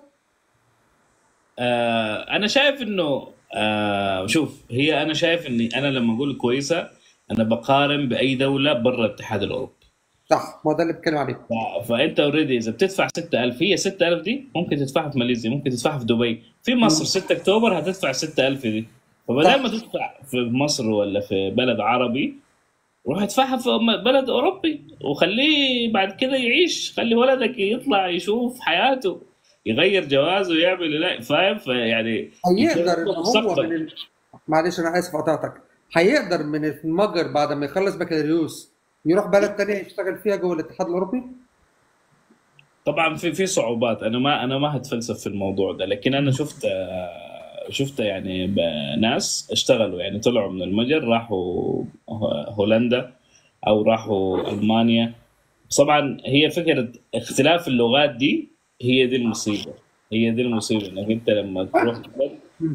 آه انا شايف انه آه شوف هي انا شايف اني انا لما اقول كويسه انا بقارن باي دوله برا الاتحاد الاوروبي صح ما هو ده اللي بتكلم عليه ف- فانت اوريدي اذا بتدفع 6000 هي 6000 دي ممكن تدفعها في ماليزيا ممكن تدفعها في دبي في مصر 6 اكتوبر هتدفع 6000 دي فبدل ما تدفع في مصر ولا في بلد عربي روح ادفعها في م- بلد اوروبي وخليه بعد كده يعيش خلي ولدك يطلع يشوف حياته يغير جوازه يعمل لا فاهم فيعني هيقدر ان يكون هو مستقبل. من ال... معلش انا اسف قطعتك هيقدر من المجر بعد ما يخلص بكالوريوس يروح بلد تانية يشتغل فيها جوه الاتحاد الاوروبي؟ طبعا في في صعوبات انا ما انا ما هتفلسف في الموضوع ده لكن انا شفت آه، شفت يعني ب- ناس اشتغلوا يعني طلعوا من المجر راحوا ه- هولندا او راحوا المانيا طبعا هي فكره اختلاف اللغات دي هي دي المصيبه هي دي المصيبه انك انت لما تروح بلد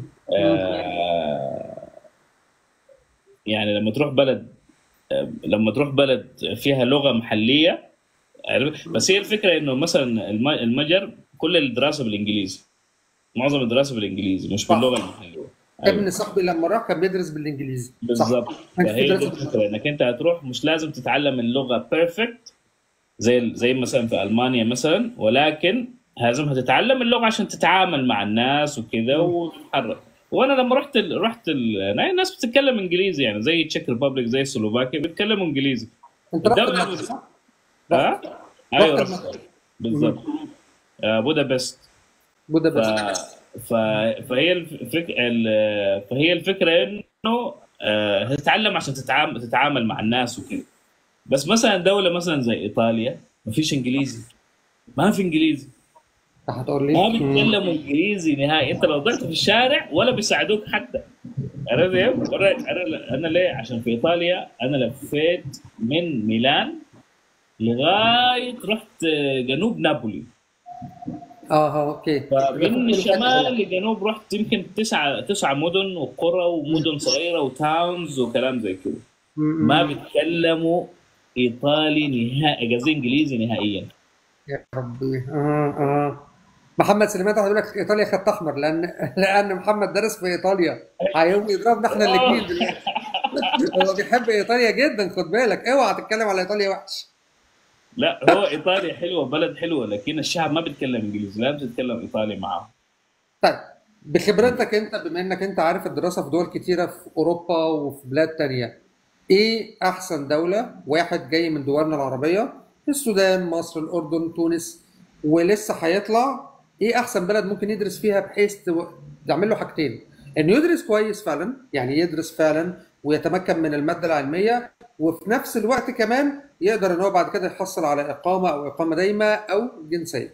آه، يعني لما تروح بلد آه، لما تروح بلد فيها لغه محليه عرفت؟ بس هي الفكره انه مثلا الم- المجر كل الدراسه بالانجليزي معظم الدراسه بالانجليزي مش صح. باللغه المحليه ابن صاحبي لما راح كان بيدرس بالانجليزي بالظبط كان في فهي دي دراسة الفكره انك انت هتروح مش لازم تتعلم اللغه بيرفكت زي زي مثلا في المانيا مثلا ولكن لازم هتتعلم اللغه عشان تتعامل مع الناس وكذا وتتحرك وانا لما رحت ال... رحت ال... يعني الناس بتتكلم انجليزي يعني زي تشيك ريبابليك زي سلوفاكيا بيتكلموا انجليزي انت رحت الدولة- المجر صح؟ ها ايوه رحت رحت المجر. بالظبط آه بودابست ف... بودابست ف... فهي الفكره ال... فهي الفكره انه آه، هتتعلم عشان تتعامل تتعامل مع الناس وكذا بس مثلا دوله مثلا زي ايطاليا ما فيش انجليزي ما في انجليزي هتقول لي ما مم. بيتكلموا انجليزي نهائي انت لو ضلت في الشارع ولا بيساعدوك حتى عرفت كيف؟ انا انا انا ليه؟ عشان في ايطاليا انا لفيت من ميلان لغايه رحت جنوب نابولي اه اه اوكي فمن الشمال لجنوب رحت يمكن تسعة تسعة مدن وقرى ومدن صغيرة وتاونز وكلام زي كده مم. ما بيتكلموا ايطالي نهائي قصدي انجليزي نهائيا يا ربي اه اه محمد سليمان هيقول لك ايطاليا خط احمر لان لان محمد درس في ايطاليا هيقوم يضربنا احنا الاثنين دلوقتي هو بيحب ايطاليا جدا خد بالك اوعى تتكلم على ايطاليا وحش لا هو ايطاليا حلوه بلد حلوه لكن الشعب ما بيتكلم انجليزي لازم تتكلم ايطالي معاهم طيب بخبرتك انت بما انك انت عارف الدراسه في دول كتيره في اوروبا وفي بلاد تانية ايه احسن دوله واحد جاي من دولنا العربيه السودان مصر الاردن تونس ولسه هيطلع ايه احسن بلد ممكن يدرس فيها بحيث تو- تعمل له حاجتين انه يدرس كويس فعلا يعني يدرس فعلا ويتمكن من الماده العلميه وفي نفس الوقت كمان يقدر ان هو بعد كده يحصل على اقامه او اقامه دايمه او جنسيه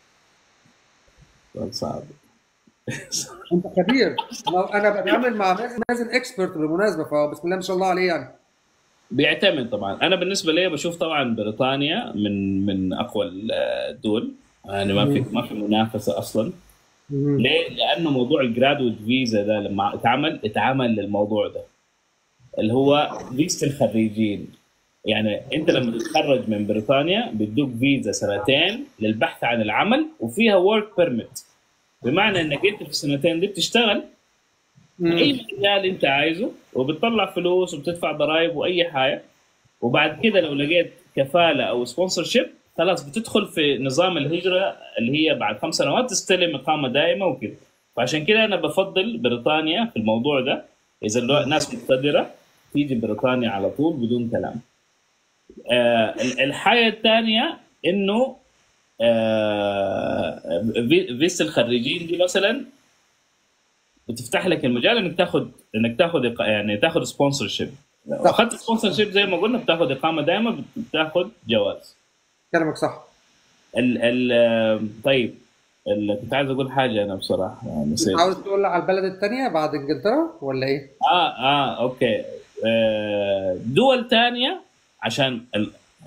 سؤال صعب انت خبير انا انا بتعامل مع مازن مازن اكسبرت بالمناسبه فبسم الله ما شاء الله عليه يعني بيعتمد طبعا انا بالنسبه لي بشوف طبعا بريطانيا من من اقوى الدول يعني ما في ما في منافسه اصلا ليه؟ لانه موضوع الجرادويت فيزا ده لما اتعمل اتعمل للموضوع ده اللي هو فيزا الخريجين يعني انت لما تتخرج من بريطانيا بيدوك فيزا سنتين للبحث عن العمل وفيها ورك بيرميت بمعنى انك انت في السنتين دي بتشتغل في اي مجال انت عايزه وبتطلع فلوس وبتدفع ضرائب واي حاجه وبعد كده لو لقيت كفاله او سبونسر شيب خلاص بتدخل في نظام الهجره اللي هي بعد خمس سنوات تستلم اقامه دائمه وكده فعشان كده انا بفضل بريطانيا في الموضوع ده اذا الناس مقتدره تيجي بريطانيا على طول بدون كلام آه الحاجه الثانيه انه آه فيزا الخريجين دي مثلا بتفتح لك المجال انك تاخذ انك تاخذ يعني تاخذ سبونسر شيب لو اخذت سبونسر شيب زي ما قلنا بتاخذ اقامه دائمه بتاخذ جواز كلامك صح ال ال طيب ال كنت عايز اقول حاجه انا بصراحه نسيت عاوز تقول على البلد الثانيه بعد انجلترا ولا ايه؟ اه اه اوكي آه دول ثانيه عشان ال...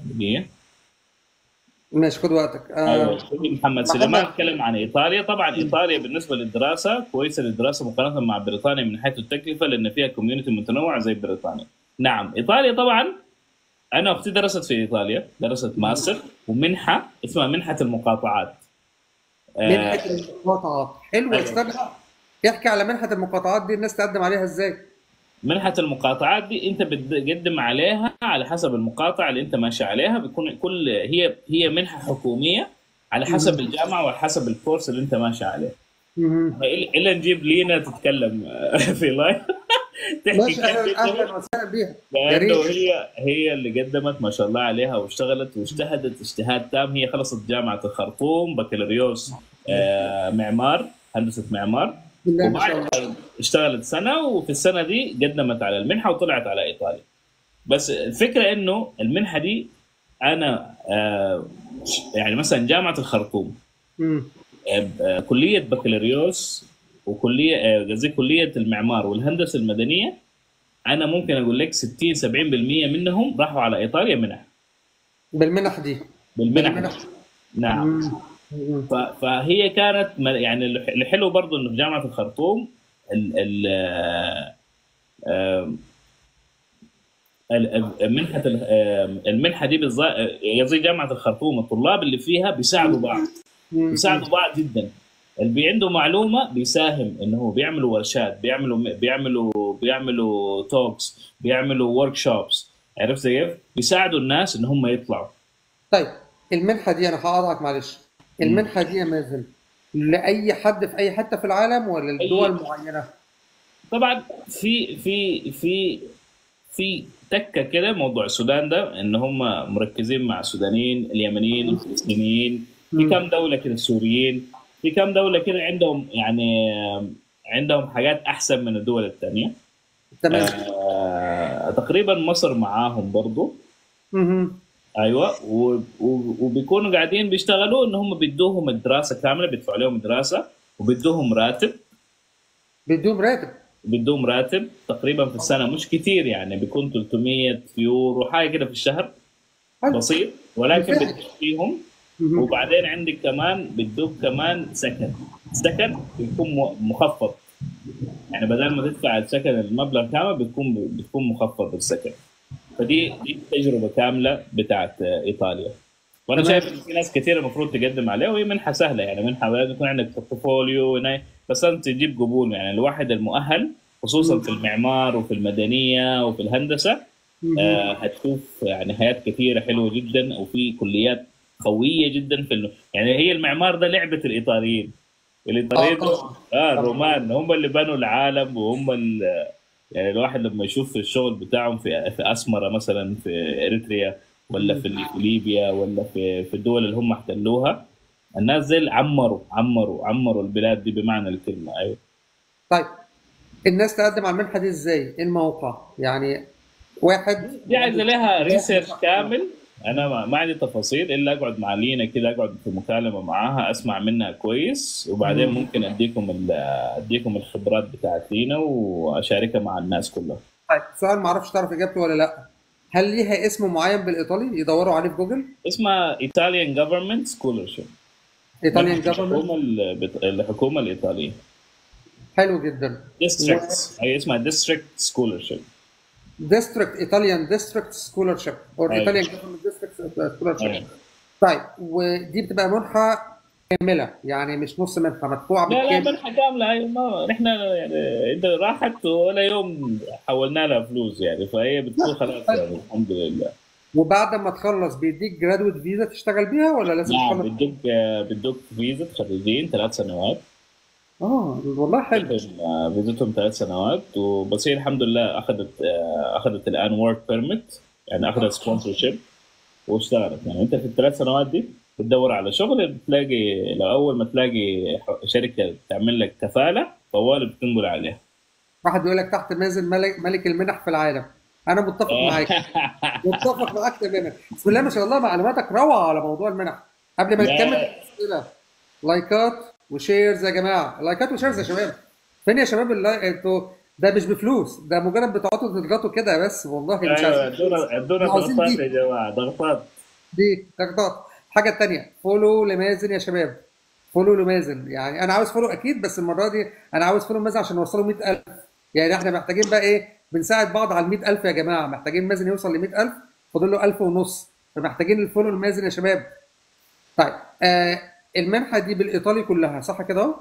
ماشي خد وقتك آه ايوه محمد سليمان اتكلم عن ايطاليا طبعا ايطاليا بالنسبه للدراسه كويسه للدراسه مقارنه مع بريطانيا من حيث التكلفه لان فيها كوميونتي متنوع زي بريطانيا نعم ايطاليا طبعا انا اختي درست في ايطاليا درست ماستر ومنحه اسمها منحه المقاطعات منحه المقاطعات حلو استنى احكي على منحه المقاطعات دي الناس تقدم عليها ازاي منحة المقاطعات دي انت بتقدم عليها على حسب المقاطعة اللي انت ماشي عليها بيكون كل هي هي منحة حكومية على حسب الجامعة وعلى حسب الكورس اللي انت ماشي عليه. الا نجيب لينا تتكلم في لايف تحكي اهلا وسهلا بيها لانه هي هي اللي قدمت ما شاء الله عليها واشتغلت واجتهدت اجتهاد تام هي خلصت جامعة الخرطوم بكالوريوس آه معمار هندسة معمار وبعد اشتغلت سنه وفي السنه دي قدمت على المنحه وطلعت على ايطاليا بس الفكره انه المنحه دي انا آه يعني مثلا جامعه الخرطوم آه كليه بكالوريوس وكليه قصدي آه كليه المعمار والهندسه المدنيه انا ممكن اقول لك 60 70% منهم راحوا على ايطاليا منح بالمنح دي بالمنح, بالمنح. نعم فهي كانت يعني الحلو برضه انه في جامعه الخرطوم ال ال منحه المنحه دي زي جامعه الخرطوم الطلاب اللي فيها بيساعدوا بعض بيساعدوا بعض جدا اللي عنده معلومه بيساهم انه هو بيعملوا ورشات بيعملوا بيعملوا بيعملوا توكس بيعملوا ورك شوبس عرفت كيف؟ بيساعدوا الناس ان هم يطلعوا طيب المنحه دي انا هقاطعك معلش المنحه دي يا مازن لاي حد في اي حته في العالم ولا لدول معينه؟ طبعا في في في في تكه كده موضوع السودان ده ان هم مركزين مع السودانيين اليمنيين الفلسطينيين في كم دوله كده السوريين في كم دوله كده عندهم يعني عندهم حاجات احسن من الدول الثانيه تمام آه تقريبا مصر معاهم برضو ايوه و... و... وبيكونوا قاعدين بيشتغلوا ان هم بيدوهم الدراسه كامله بيدفعوا لهم دراسه وبيدوهم راتب بدون راتب بيدوهم راتب تقريبا في السنه مش كتير يعني بيكون 300 يورو حاجه كده في الشهر حلو. بسيط ولكن بالفعل. بتكفيهم مهم. وبعدين عندك كمان بيدوك كمان سكن سكن بيكون م- مخفض يعني بدل ما تدفع السكن المبلغ كامل بتكون بتكون مخفض السكن فدي دي تجربه كامله بتاعت ايطاليا وانا تمام. شايف ان في ناس كثيره المفروض تقدم عليه وهي منحه سهله يعني منحه لازم يكون عندك بورتفوليو هنا بس انت تجيب قبول يعني الواحد المؤهل خصوصا في المعمار وفي المدنيه وفي الهندسه مهم. آه هتشوف يعني حياة كثيرة حلوة جدا وفي كليات قوية جدا في ال... يعني هي المعمار ده لعبة الإيطاليين الإيطاليين آه، طبعاً. اه الرومان هم اللي بنوا العالم وهم ال... يعني الواحد لما يشوف الشغل بتاعهم في في أسمرة مثلا في إريتريا ولا في في ليبيا ولا في في الدول اللي هم احتلوها الناس زي عمروا عمروا عمروا البلاد دي بمعنى الكلمة أيوه طيب الناس تقدم على المنحه دي ازاي؟ ايه الموقع؟ يعني واحد دي عايزه لها ريسيرش كامل انا ما ما عندي تفاصيل الا اقعد مع لينا كده اقعد في مكالمه معاها اسمع منها كويس وبعدين ممكن اديكم ال- اديكم الخبرات بتاعت لينا واشاركها مع الناس كلها طيب سؤال ما اعرفش تعرف اجابته ولا لا هل ليها اسم معين بالايطالي يدوروا عليه في جوجل؟ اسمها Italian Government Scholarship ايطاليان جفرمنت الحكومه ال- بت- الحكومه الايطاليه حلو جدا Districts هي اسمها District Scholarship ديستريكت ايطاليان ديستريكت سكولرشيب او أيوة. ايطاليان جفرمنت ديستريكت سكولرشيب أيوة. طيب ودي بتبقى منحه كامله يعني مش نص منحه مدفوعه لا لا بالكامل منحه كامله ايوه ما نحن يعني انت راحت ولا يوم حولنا لها فلوس يعني فهي بتكون خلاص يعني الحمد لله وبعد ما تخلص بيديك جرادويت فيزا تشتغل بيها ولا لازم نعم تخلص؟ بدوك بدوك فيزا خريجين ثلاث سنوات اه والله حلو فيزتهم فيزتهم ثلاث سنوات وبس هي الحمد لله اخذت اخذت الان ورك بيرميت يعني اخذت سبونسر شيب واشتغلت يعني انت في الثلاث سنوات دي بتدور على شغل بتلاقي لو اول ما تلاقي شركه تعمل لك كفاله طوال بتنقل عليها واحد بيقول لك تحت مازن ملك ملك المنح في العالم انا متفق معاك متفق معاك تماما بسم الله ما شاء الله معلوماتك روعه على موضوع المنح قبل ما لا. نكمل الاسئله لايكات وشيرز يا جماعه لايكات وشيرز يا شباب فين يا شباب اللايك انتوا ده مش بفلوس ده مجرد بتقعدوا تضغطوا كده بس والله مش ايوه عايزين ادونا ادونا عاوزين ضغطات دي. يا جماعه ضغطات دي ضغطات الحاجه الثانيه فولو لمازن يا شباب فولو لمازن يعني انا عاوز فولو اكيد بس المره دي انا عاوز فولو مازن عشان نوصله 100000 يعني احنا محتاجين بقى ايه بنساعد بعض على ال 100000 يا جماعه محتاجين مازن يوصل ل 100000 فاضل له 1000 ونص فمحتاجين الفولو لمازن يا شباب طيب آه المنحه دي بالايطالي كلها صح كده اهو؟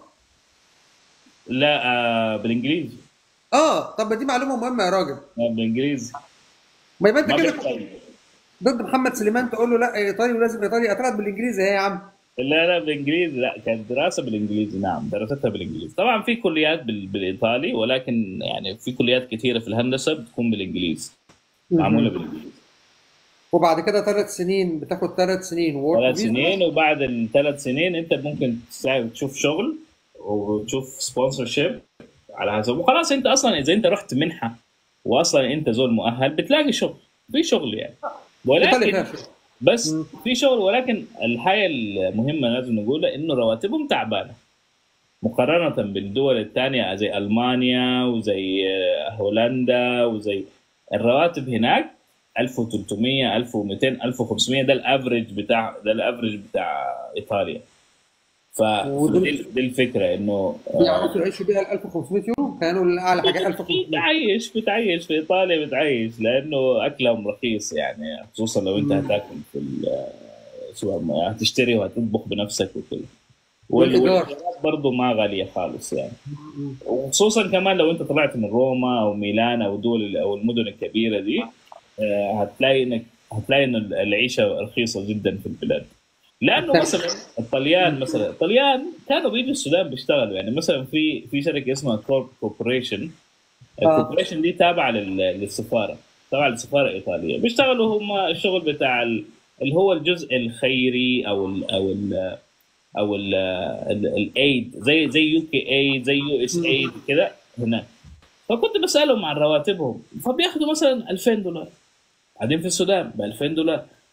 لا آه بالانجليزي اه طب ما دي معلومه مهمه يا راجل لا بالانجليزي ما يبقى ما انت كده بيحتاج. ضد محمد سليمان تقول له لا ايطالي ولازم ايطالي طلعت بالانجليزي اهي يا عم لا لا بالانجليزي لا كانت دراسه بالانجليزي نعم دراستها بالانجليزي طبعا في كليات بال... بالايطالي ولكن يعني في كليات كثيره في الهندسه بتكون بالانجليزي معموله بالانجليزي وبعد كده ثلاث سنين بتاخد ثلاث سنين work ثلاث visa. سنين وبعد الثلاث سنين انت ممكن تساعد تشوف شغل وتشوف سبونسر شيب على حسب وخلاص انت اصلا اذا انت رحت منحه واصلا انت زول مؤهل بتلاقي شغل في شغل يعني ايطالي ولكن فيها شغل. بس مم. في شغل ولكن الحاجه المهمه لازم نقولها انه رواتبهم تعبانه مقارنه بالدول الثانيه زي المانيا وزي آه، هولندا وزي الرواتب هناك 1300 1200 1500 ده الافرج بتاع ده الافرج بتاع ايطاليا ف ودول- دي دي الفكره انه آه، بيعرفوا يعيشوا بيها ال 1500 يورو كانوا اعلى حاجه 1500 بتعيش بتعيش في ايطاليا بتعيش لانه اكلهم رخيص يعني خصوصا لو انت مم. هتاكل في السوبر ماركت هتشتري وهتطبخ بنفسك وكده والإيجار. والإيجارات برضه ما غاليه خالص يعني وخصوصا كمان لو انت طلعت من روما او ميلان او دول او المدن الكبيره دي آه، هتلاقي انك هتلاقي ان العيشه رخيصه جدا في البلاد لانه أتفق. مثلا الطليان مثلا الطليان كانوا بيجوا السودان بيشتغلوا يعني مثلا في في شركه اسمها كورب كوربوريشن آه. الكوربوريشن دي تابعه لل- للسفاره تابعه للسفاره الايطاليه بيشتغلوا هم الشغل بتاع ال- اللي هو الجزء الخيري او ال او ال او الايد زي زي يو كي ايد زي يو اس ايد كده هناك فكنت بسالهم عن رواتبهم فبياخدوا مثلا 2000 دولار قاعدين في السودان ب 2000 دولار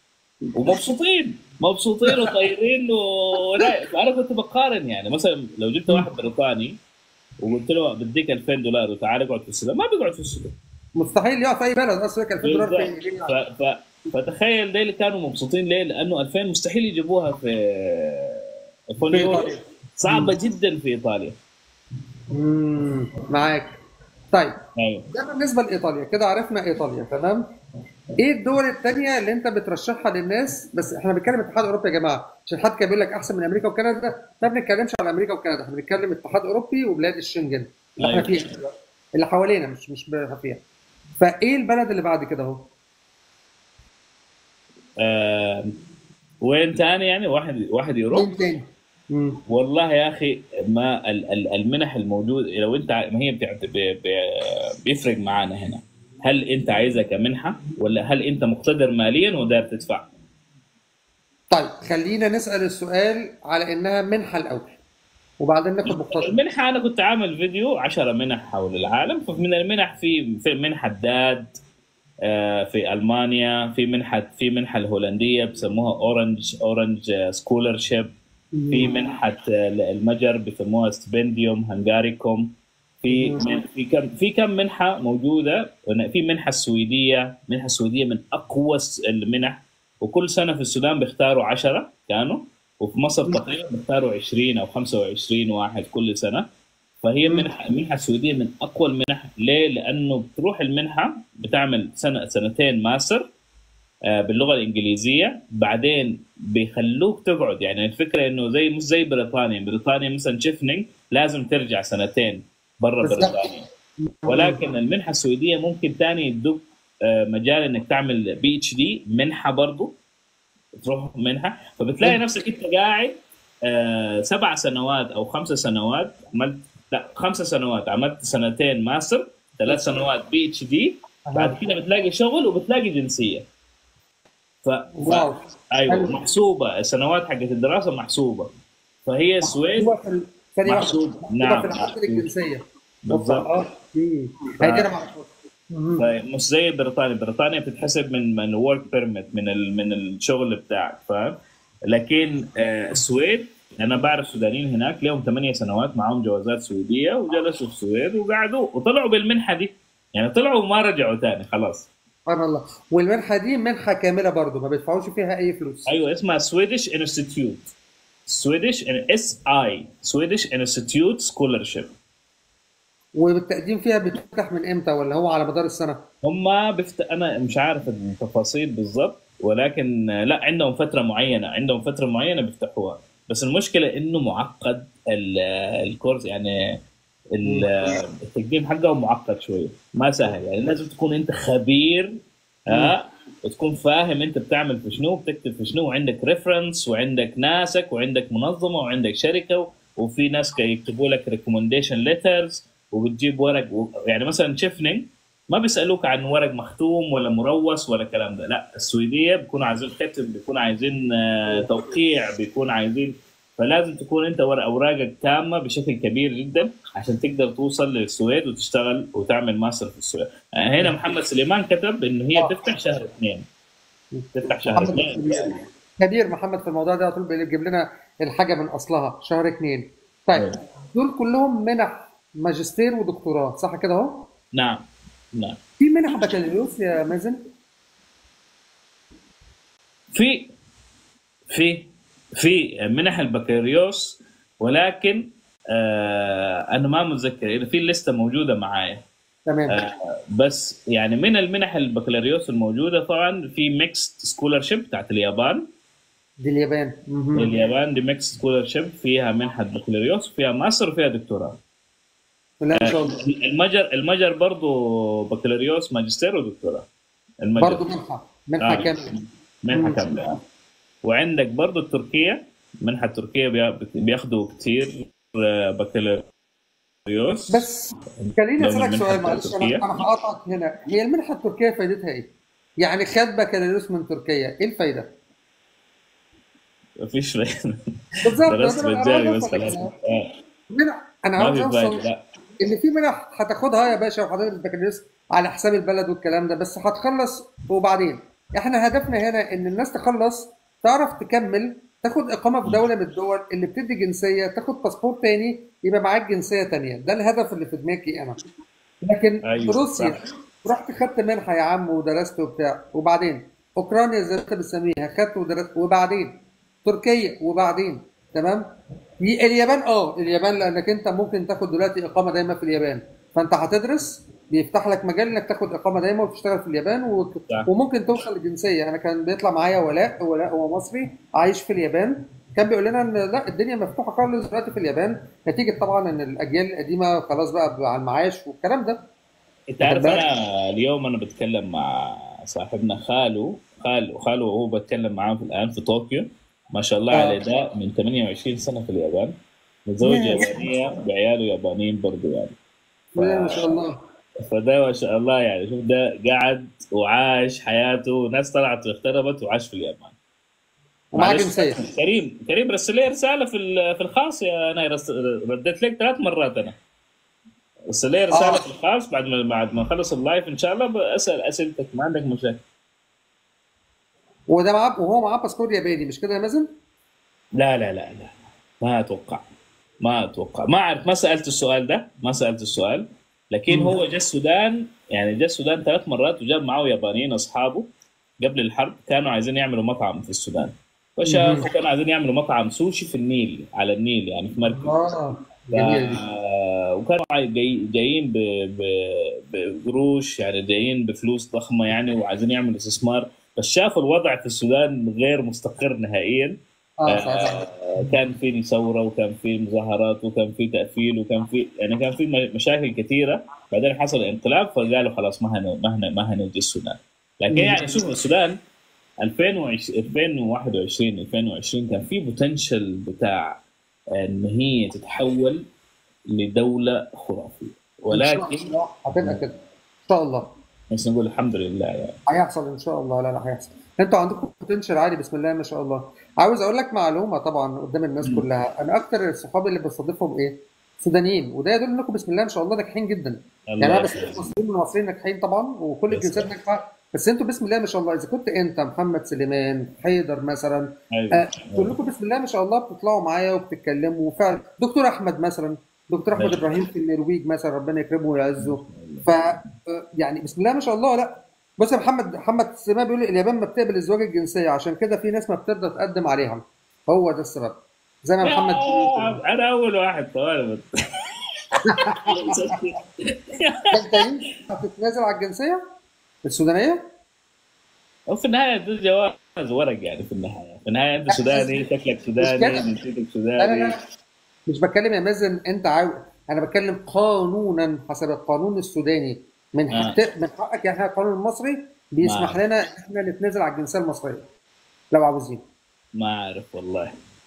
ومبسوطين مبسوطين وطايرين ولا فانا كنت بقارن يعني مثلا لو جبت واحد بريطاني وقلت له بديك 2000 دولار وتعال اقعد في السودان ما بيقعد في السودان مستحيل يقع في اي بلد اصلا 2000 دولار في بالظبط. ف... ف... فتخيل ده اللي كانوا مبسوطين ليه؟ لانه 2000 مستحيل يجيبوها في في في نيويورك. إيطاليا. صعبه جدا في ايطاليا امم معاك طيب ايوه ده بالنسبه لايطاليا كده عرفنا ايطاليا تمام ايه الدول الثانيه اللي انت بترشحها للناس بس احنا بنتكلم الاتحاد الاوروبي يا جماعه عشان حد كان بيقول لك احسن من امريكا وكندا ما بنتكلمش على امريكا وكندا احنا بنتكلم اتحاد اوروبي وبلاد الشنجن اللي احنا أيوة. فيها اللي حوالينا مش مش فيها فايه البلد اللي بعد كده اهو آه... وين تاني يعني واحد واحد يوروب مين تاني مم. والله يا اخي ما ال- ال- المنح الموجود لو انت ع- ما هي بتعت- ب- ب- بيفرق معانا هنا هل انت عايزها كمنحه ولا هل انت مقتدر ماليا وداير تدفع؟ طيب خلينا نسال السؤال على انها منحه الاول وبعدين ناخد مختصر المنحه انا كنت عامل فيديو 10 منح حول العالم فمن المنح في في منحه داد آه، في المانيا في منحه في منحه الهولنديه بسموها اورنج اورنج سكولرشيب في منحه آه، المجر بسموها ستبنديوم هنغاريكوم في من في كم في كم منحه موجوده في منحه السويديه منحه السويديه من اقوى الس- المنح وكل سنه في السودان بيختاروا 10 كانوا وفي مصر تقريبا بيختاروا 20 او 25 واحد كل سنه فهي منحه المنحه السويديه من اقوى المنح ليه؟ لانه بتروح المنحه بتعمل سنه سنتين ماستر آه، باللغه الانجليزيه بعدين بيخلوك تقعد يعني الفكره انه زي مش زي بريطانيا بريطانيا مثلا شيفنينج لازم ترجع سنتين برا بالظبط. بريطانيا ولكن المنحه السويديه ممكن تاني يدوك آه، مجال انك تعمل بي اتش دي منحه برضو تروح منحه فبتلاقي نفسك انت قاعد آه، سبع سنوات او خمس سنوات عملت لا خمس سنوات عملت سنتين ماستر ثلاث سنوات بي اتش دي بعد كده بتلاقي شغل وبتلاقي جنسيه ف... واو ف... ايوه حلو. محسوبه السنوات حقت الدراسه محسوبه فهي السويد هو في ال- ثانية واحدة. محسوب هو نعم في العقد الجنسية بالضبط اه مم. هي دي انا ما اعرفهاش مم. مش زي بريطانيا بريطانيا بتتحسب من من ورك بيرميت من ال... من الشغل بتاعك فاهم لكن آه، السويد انا بعرف سودانيين هناك لهم ثمانية سنوات معاهم جوازات سويديه وجلسوا في السويد وقعدوا وطلعوا بالمنحه دي يعني طلعوا وما رجعوا ثاني خلاص سبحان الله والمنحة دي منحة كاملة برضو ما بيدفعوش فيها أي فلوس ايوه اسمها سويدش انستيتيوت سويدش اس اي سويدش انستيتيوت سكولرشيب والتقديم فيها بتفتح من امتى ولا هو على مدار السنة؟ هم بفت... انا مش عارف التفاصيل بالضبط ولكن آه، لا عندهم فتره معينه عندهم فتره معينه بيفتحوها بس المشكله انه معقد ال- آه، الكورس يعني ال- آه، التقديم حقه معقد شويه ما سهل يعني لازم تكون انت خبير ها وتكون فاهم انت بتعمل في شنو بتكتب في شنو وعندك ريفرنس وعندك ناسك وعندك منظمه وعندك شركه وفي ناس يكتبوا لك ريكومنديشن ليترز وبتجيب ورق و- يعني مثلا شيفنينج ما بيسالوك عن ورق مختوم ولا مروس ولا الكلام ده لا السويديه بيكونوا عايزين ختم بيكونوا عايزين آه، توقيع بيكونوا عايزين فلازم تكون انت ورق اوراقك تامه بشكل كبير جدا عشان تقدر توصل للسويد وتشتغل وتعمل ماستر في السويد آه، هنا محمد سليمان كتب انه هي آه. تفتح شهر اثنين تفتح شهر محمد اثنين كبير محمد في الموضوع ده على طول بيجيب لنا الحاجة من أصلها شهر اتنين طيب أيوة. دول كلهم منح ماجستير ودكتوراه صح كده اهو؟ نعم نعم في منح بكالوريوس يا مازن؟ في في في منح البكالوريوس ولكن آه انا ما متذكر يعني في الليسته موجوده معايا تمام آه بس يعني من المنح البكالوريوس الموجوده طبعا في ميكست سكولرشيب بتاعت اليابان دي اليابان مهم. اليابان دي ميكست سكولرشيب فيها منحه بكالوريوس فيها ماستر وفيها دكتوراه لا ان شاء الله المجر المجر برضه بكالوريوس ماجستير ودكتوراه المجر برضه منحة منحة آه. كاملة منحه مم. كامله وعندك برضه التركيه منحه تركيا بيا- بياخدوا كتير آه، بكالوريوس بس خليني لو اسالك من سؤال منحة معلش تركيا. انا انا هقاطعك هنا هي المنحه التركيه فايدتها ايه؟ يعني خد بكالوريوس من تركيا ايه الفايده؟ مفيش فايده بالظبط درست أنا- أنا مجاني عاوز بس أوصل خلاص لكده. آه، منح انا ما عاوز في فايده اوصل لا ان في منح هتاخدها يا باشا وحضرتك البكالوريوس على حساب البلد والكلام ده بس هتخلص وبعدين احنا هدفنا هنا ان الناس تخلص تعرف تكمل تاخد اقامه في دوله من الدول اللي بتدي جنسيه تاخد باسبور تاني يبقى معاك جنسيه تانيه ده الهدف اللي في دماغي انا لكن أيوة، روسيا صح. رحت خدت منحه يا عم ودرست وبتاع وبعدين اوكرانيا زي ما انت بتسميها خدت ودرست وبعدين تركيا وبعدين تمام ي- اليابان اه اليابان لانك انت ممكن تاخد دلوقتي اقامه دايمه في اليابان فانت هتدرس بيفتح لك مجال انك تاخد اقامه دايمه وتشتغل في اليابان و... صح. وممكن توصل للجنسيه انا كان بيطلع معايا ولاء ولاء هو مصري عايش في اليابان كان بيقول لنا ان لا الدنيا مفتوحه خالص دلوقتي في اليابان نتيجه طبعا ان الاجيال القديمه خلاص بقى على المعاش والكلام ده انت عارف واخد بالك؟ انا اليوم انا بتكلم مع صاحبنا خالو خالو خالو وهو بتكلم معاه في الان في طوكيو ما شاء الله آه. عليه ده من 28 سنه في اليابان متزوج ياه. يابانيه بعياله يابانيين برضه يعني ما شاء الله فده ما شاء الله يعني شوف ده قعد وعاش حياته ناس طلعت واغتربت وعاش في اليابان ومعاه معلش، جنسيه كريم كريم رسل لي رساله في ال- في الخاص يا انا رس- رديت لك ثلاث مرات انا رسل لي رساله آه. في الخاص بعد ما بعد ما اخلص اللايف ان شاء الله بسال اسئلتك ما عندك مشاكل وده معاه وهو معاه باسبور ياباني مش كده يا مازن؟ لا لا لا لا ما اتوقع ما اتوقع ما اعرف ما سالت السؤال ده ما سالت السؤال لكن مم. هو جاء السودان يعني جاء السودان ثلاث مرات وجاب معه يابانيين اصحابه قبل الحرب كانوا عايزين يعملوا مطعم في السودان فشافوا كانوا عايزين يعملوا مطعم سوشي في النيل على النيل يعني في مركب اه جميله دي ف- وكانوا جاي- جايين ب- ب- بقروش يعني جايين بفلوس ضخمه يعني وعايزين يعملوا استثمار بس شافوا الوضع في السودان غير مستقر نهائيا اه صح صح آه، كان في ثوره وكان في مظاهرات وكان في تقفيل وكان في يعني كان في م- مشاكل كثيره بعدين حصل انقلاب فقالوا خلاص ما هن ما هن ما هنجي السودان لكن يعني شوف السودان 2020 2021 2020 كان في بوتنشل بتاع ان هي تتحول لدوله خرافيه ولكن هتبقى كده ان شاء الله بس نقول الحمد لله يعني هيحصل ان شاء الله لا لا هيحصل انتوا عندكم بوتنشال عالي بسم الله ما شاء الله عاوز اقول لك معلومه طبعا قدام الناس مم. كلها انا اكتر الصحاب اللي بستضيفهم ايه سودانيين وده يدل انكم بسم الله ما شاء الله ناجحين جدا يعني انا الله بس يخليك. المصريين والمصريين ناجحين طبعا وكل بس. الجنسيات ناجحه بس انتوا بسم الله ما شاء الله اذا كنت انت محمد سليمان حيدر مثلا أيوة. آه، كلكم بسم الله ما شاء الله بتطلعوا معايا وبتتكلموا وفعلا دكتور احمد مثلا دكتور احمد ماشي. ابراهيم في النرويج مثلا ربنا يكرمه ويعزه ف آه، يعني بسم الله ما شاء الله لا بص يا محمد محمد سليمان بيقول اليابان ما بتقبل الزواج الجنسيه عشان كده في ناس ما بترضى تقدم عليها هو ده السبب زي ما محمد بيقول كده. انا اول واحد طوال انت ينفع تتنازل على الجنسيه السودانيه؟ وفي النهايه ده جواز ورق يعني في النهايه في النهايه انت سوداني شكلك كده. سوداني جنسيتك لا لا سوداني لا مش بتكلم يا مازن انت عاوز انا بتكلم قانونا حسب القانون السوداني من آه. حق من حقك يعني القانون المصري بيسمح ما- لنا ان احنا نتنازل على الجنسيه المصريه لو عاوزين ما اعرف والله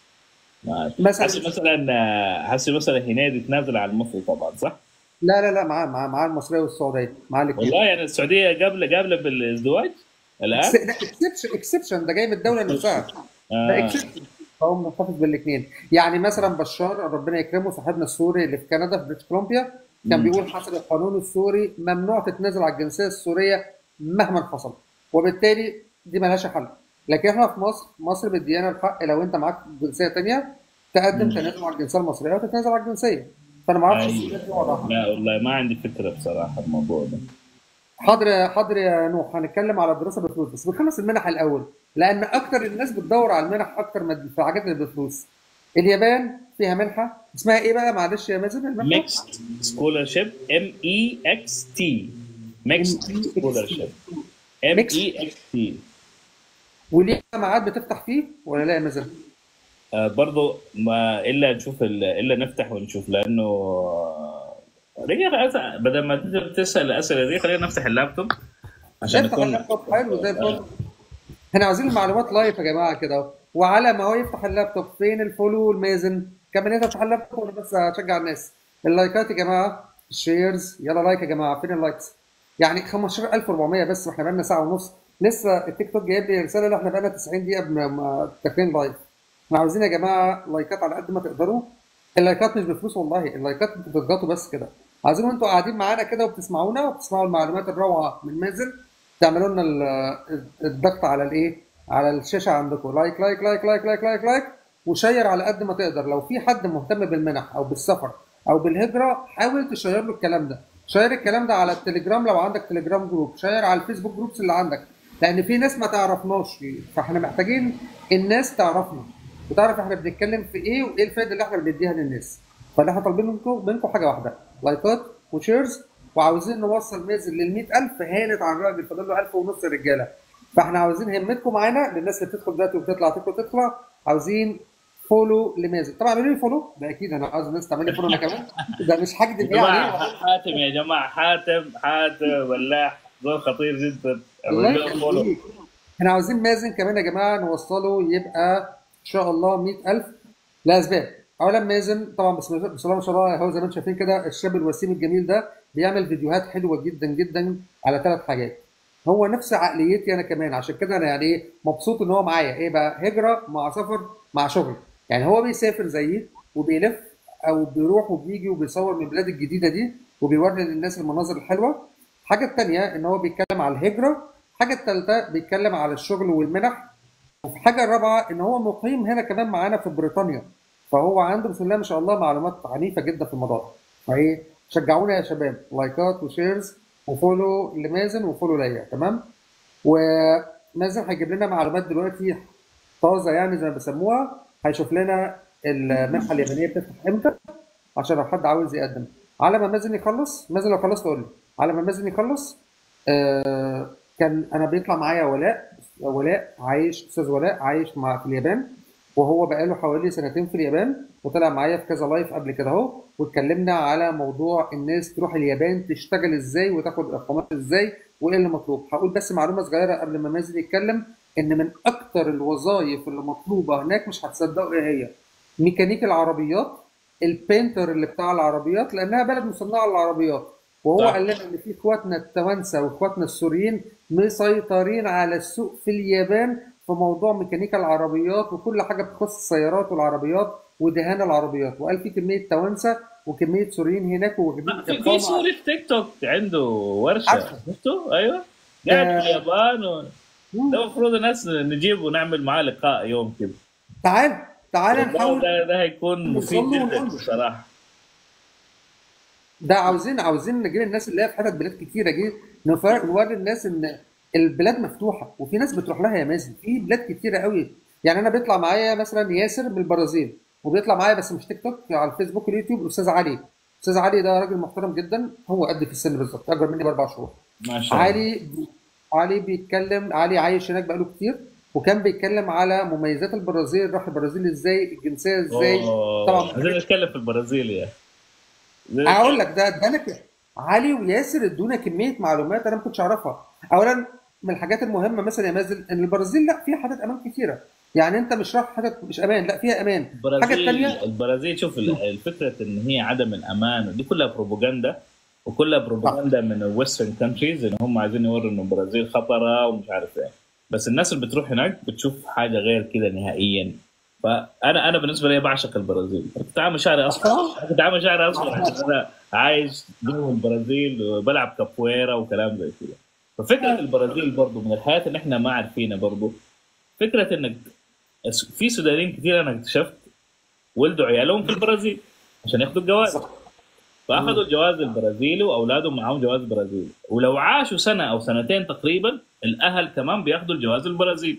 ما اعرف مثلا حسي مثلا حسي مثلا هنيدي تنازل عن المصري طبعا صح؟ لا لا لا معاه معاه معاه المصريه والسعوديه معاه الاثنين والله يعني السعوديه قبل قبل بالازدواج الان اكسبشن اكسبشن ده جاي من الدوله نفسها ده آه. اكسبشن فهو محتفظ بالاثنين يعني مثلا بشار ربنا يكرمه صاحبنا السوري اللي في كندا في بريتش كولومبيا كان مم. بيقول حسب القانون السوري ممنوع تتنازل على الجنسيه السوريه مهما حصل وبالتالي دي ملهاش حل لكن احنا في مصر مصر مديانا الحق لو انت معاك جنسيه ثانيه تقدم مم. تنازل على الجنسيه المصريه وتتنازل على الجنسيه فانا ما اعرفش أيوة. السودان ايه وضعها لا والله ما عندي فكره بصراحه الموضوع ده حاضر حاضر يا نوح هنتكلم على الدراسه بفلوس بس بنخلص المنح الاول لان اكتر الناس بتدور على المنح اكتر من في الحاجات اللي بفلوس اليابان فيها منحه اسمها ايه بقى معلش يا مازن المنحه ميكست سكولرشيب ام اي اكس تي ميكست سكولرشيب ام اي اكس تي وليها ميعاد بتفتح فيه ولا لا يا مازن برضو ما الا نشوف ال- الا نفتح ونشوف لانه آه، دقيقة أس- بدل ما تقدر تسال الاسئله دي خلينا نفتح اللابتوب عشان افتح نكون اللابتوب حلو زي الفل احنا عاوزين المعلومات لايف يا جماعه كده وعلى ما هو يفتح اللابتوب فين الفولو والمازن كمان انت تفتح اللابتوب ولا بس هشجع الناس اللايكات يا جماعه الشيرز يلا لايك يا جماعه فين اللايكس يعني 15400 بس واحنا بقالنا ساعه ونص لسه التيك توك جايب لي رساله اللي احنا بقالنا 90 دقيقه بن- داخلين لايف احنا عاوزين يا جماعه لايكات على قد ما تقدروا اللايكات مش بفلوس والله اللايكات انتوا بتضغطوا بس كده عايزين وانتوا قاعدين معانا كده وبتسمعونا وبتسمعوا المعلومات الروعه من مازن تعملوا لنا ال- الضغط على الايه على الشاشه عندكم لايك لايك لايك لايك لايك لايك لايك وشير على قد ما تقدر لو في حد مهتم بالمنح او بالسفر او بالهجره حاول تشير له الكلام ده شير الكلام ده على التليجرام لو عندك تليجرام جروب شير على الفيسبوك جروبس اللي عندك لان في ناس ما تعرفناش فاحنا محتاجين الناس تعرفنا وتعرف احنا بنتكلم في ايه وايه الفائده اللي احنا بنديها للناس فاللي احنا طالبين منكم منكم حاجه واحده لايكات وشيرز وعاوزين نوصل مازن لل 100000 هانت على الراجل فاضل له 1000 ونص رجاله فاحنا عاوزين همتكم معانا للناس اللي بتدخل دلوقتي وبتطلع تدخل تطلع عاوزين فولو لمازن طبعا اعملوا لي فولو ده اكيد انا عاوز الناس تعمل لي فولو انا كمان ده مش هكدب يا جماعه يعني حاتم يا جماعه حاتم حاتم ولاح زول خطير جدا الله اعمل له فولو. يخليك احنا عاوزين مازن كمان يا جماعه نوصله يبقى ان شاء الله 100000 لاسباب اولا مازن طبعا بسم الله بسم الله ما شاء الله هو زي ما انتم شايفين كده الشاب الوسيم الجميل ده بيعمل فيديوهات حلوه جدا جدا على ثلاث حاجات هو نفس عقليتي انا كمان عشان كده انا يعني ايه مبسوط ان هو معايا ايه بقى هجره مع سفر مع شغل يعني هو بيسافر زيي وبيلف او بيروح وبيجي وبيصور من البلاد الجديده دي وبيوري للناس المناظر الحلوه الحاجه الثانيه ان هو بيتكلم على الهجره الحاجه الثالثه بيتكلم على الشغل والمنح وفي حاجه الرابعه ان هو مقيم هنا كمان معانا في بريطانيا فهو عنده بسم الله ما شاء الله معلومات عنيفه جدا في الموضوع ده فايه شجعونا يا شباب لايكات وشيرز وفولو لمازن وفولو ليا تمام ومازن هيجيب لنا معلومات دلوقتي طازه يعني زي ما بيسموها هيشوف لنا المنحه اليابانيه بتفتح امتى عشان لو حد عاوز يقدم على ما مازن يخلص مازن لو خلصت قول لي على ما مازن يخلص آه كان انا بيطلع معايا ولاء ولاء عايش استاذ ولاء عايش مع في اليابان وهو بقاله حوالي سنتين في اليابان وطلع معايا في كذا لايف قبل كده اهو واتكلمنا على موضوع الناس تروح اليابان تشتغل ازاي وتاخد اقامات ازاي وايه اللي مطلوب هقول بس معلومه صغيره قبل ما مازن يتكلم ان من اكتر الوظائف اللي مطلوبه هناك مش هتصدقوا ايه هي ميكانيك العربيات البينتر اللي بتاع العربيات لانها بلد مصنعه للعربيات وهو صح. قال لنا ان في اخواتنا التوانسه واخواتنا السوريين مسيطرين على السوق في اليابان في موضوع ميكانيكا العربيات وكل حاجه بتخص السيارات والعربيات ودهان العربيات وقال في كميه توانسه وكميه سوريين هناك واخدين في, في إقامة سوري في تيك توك عنده ورشه عارفه. شفته ايوه قاعد آه. في اليابان و... ده المفروض الناس نجيب ونعمل معاه لقاء يوم كده تعال تعال والله نحاول ده, ده هيكون مفيد نوصل له جدا ونقول له. بصراحه ده عاوزين عاوزين نجيب الناس اللي هي في حتت بلاد كتيره دي نفر- نوري الناس ان البلاد مفتوحه وفي ناس بتروح لها يا مازن في بلاد كتيره قوي يعني انا بيطلع معايا مثلا ياسر من البرازيل وبيطلع معايا بس مش تيك توك على الفيسبوك واليوتيوب الاستاذ علي استاذ علي ده راجل محترم جدا هو قد في السن بالظبط اكبر مني باربع شهور ما شاء الله علي علي بيتكلم علي عايش هناك بقاله كتير وكان بيتكلم على مميزات البرازيل راح البرازيل ازاي الجنسيه ازاي أوه. طبعا عايزين نتكلم في البرازيل يا زي- اقول لك ده ادانا ك- علي وياسر ادونا كميه معلومات انا ما كنتش اعرفها اولا من الحاجات المهمه مثلا يا مازن ان البرازيل لا فيها حاجات امان كتيره يعني انت مش رايح حاجات مش امان لا فيها امان الحاجه البرازيل الثانيه البرازيل شوف ال- الفكره ان هي عدم الامان دي كلها بروباغندا وكلها بروباغندا من الويسترن كونتريز ان هم عايزين يوروا انه البرازيل خطره ومش عارف ايه بس الناس اللي بتروح هناك بتشوف حاجه غير كده نهائيا فانا انا بالنسبه لي بعشق البرازيل كنت عامل شعري اصفر كنت عامل شعري اصفر عشان انا عايش جو البرازيل وبلعب كابويرا وكلام زي كده ففكره البرازيل برضو من الحياه اللي احنا ما عارفينها برضو فكره انك في سودانيين كثير انا اكتشفت ولدوا عيالهم في البرازيل عشان ياخذوا الجواز صح. فاخذوا الجواز البرازيلي واولادهم معاهم جواز برازيلي ولو عاشوا سنه او سنتين تقريبا الاهل كمان بياخذوا الجواز البرازيلي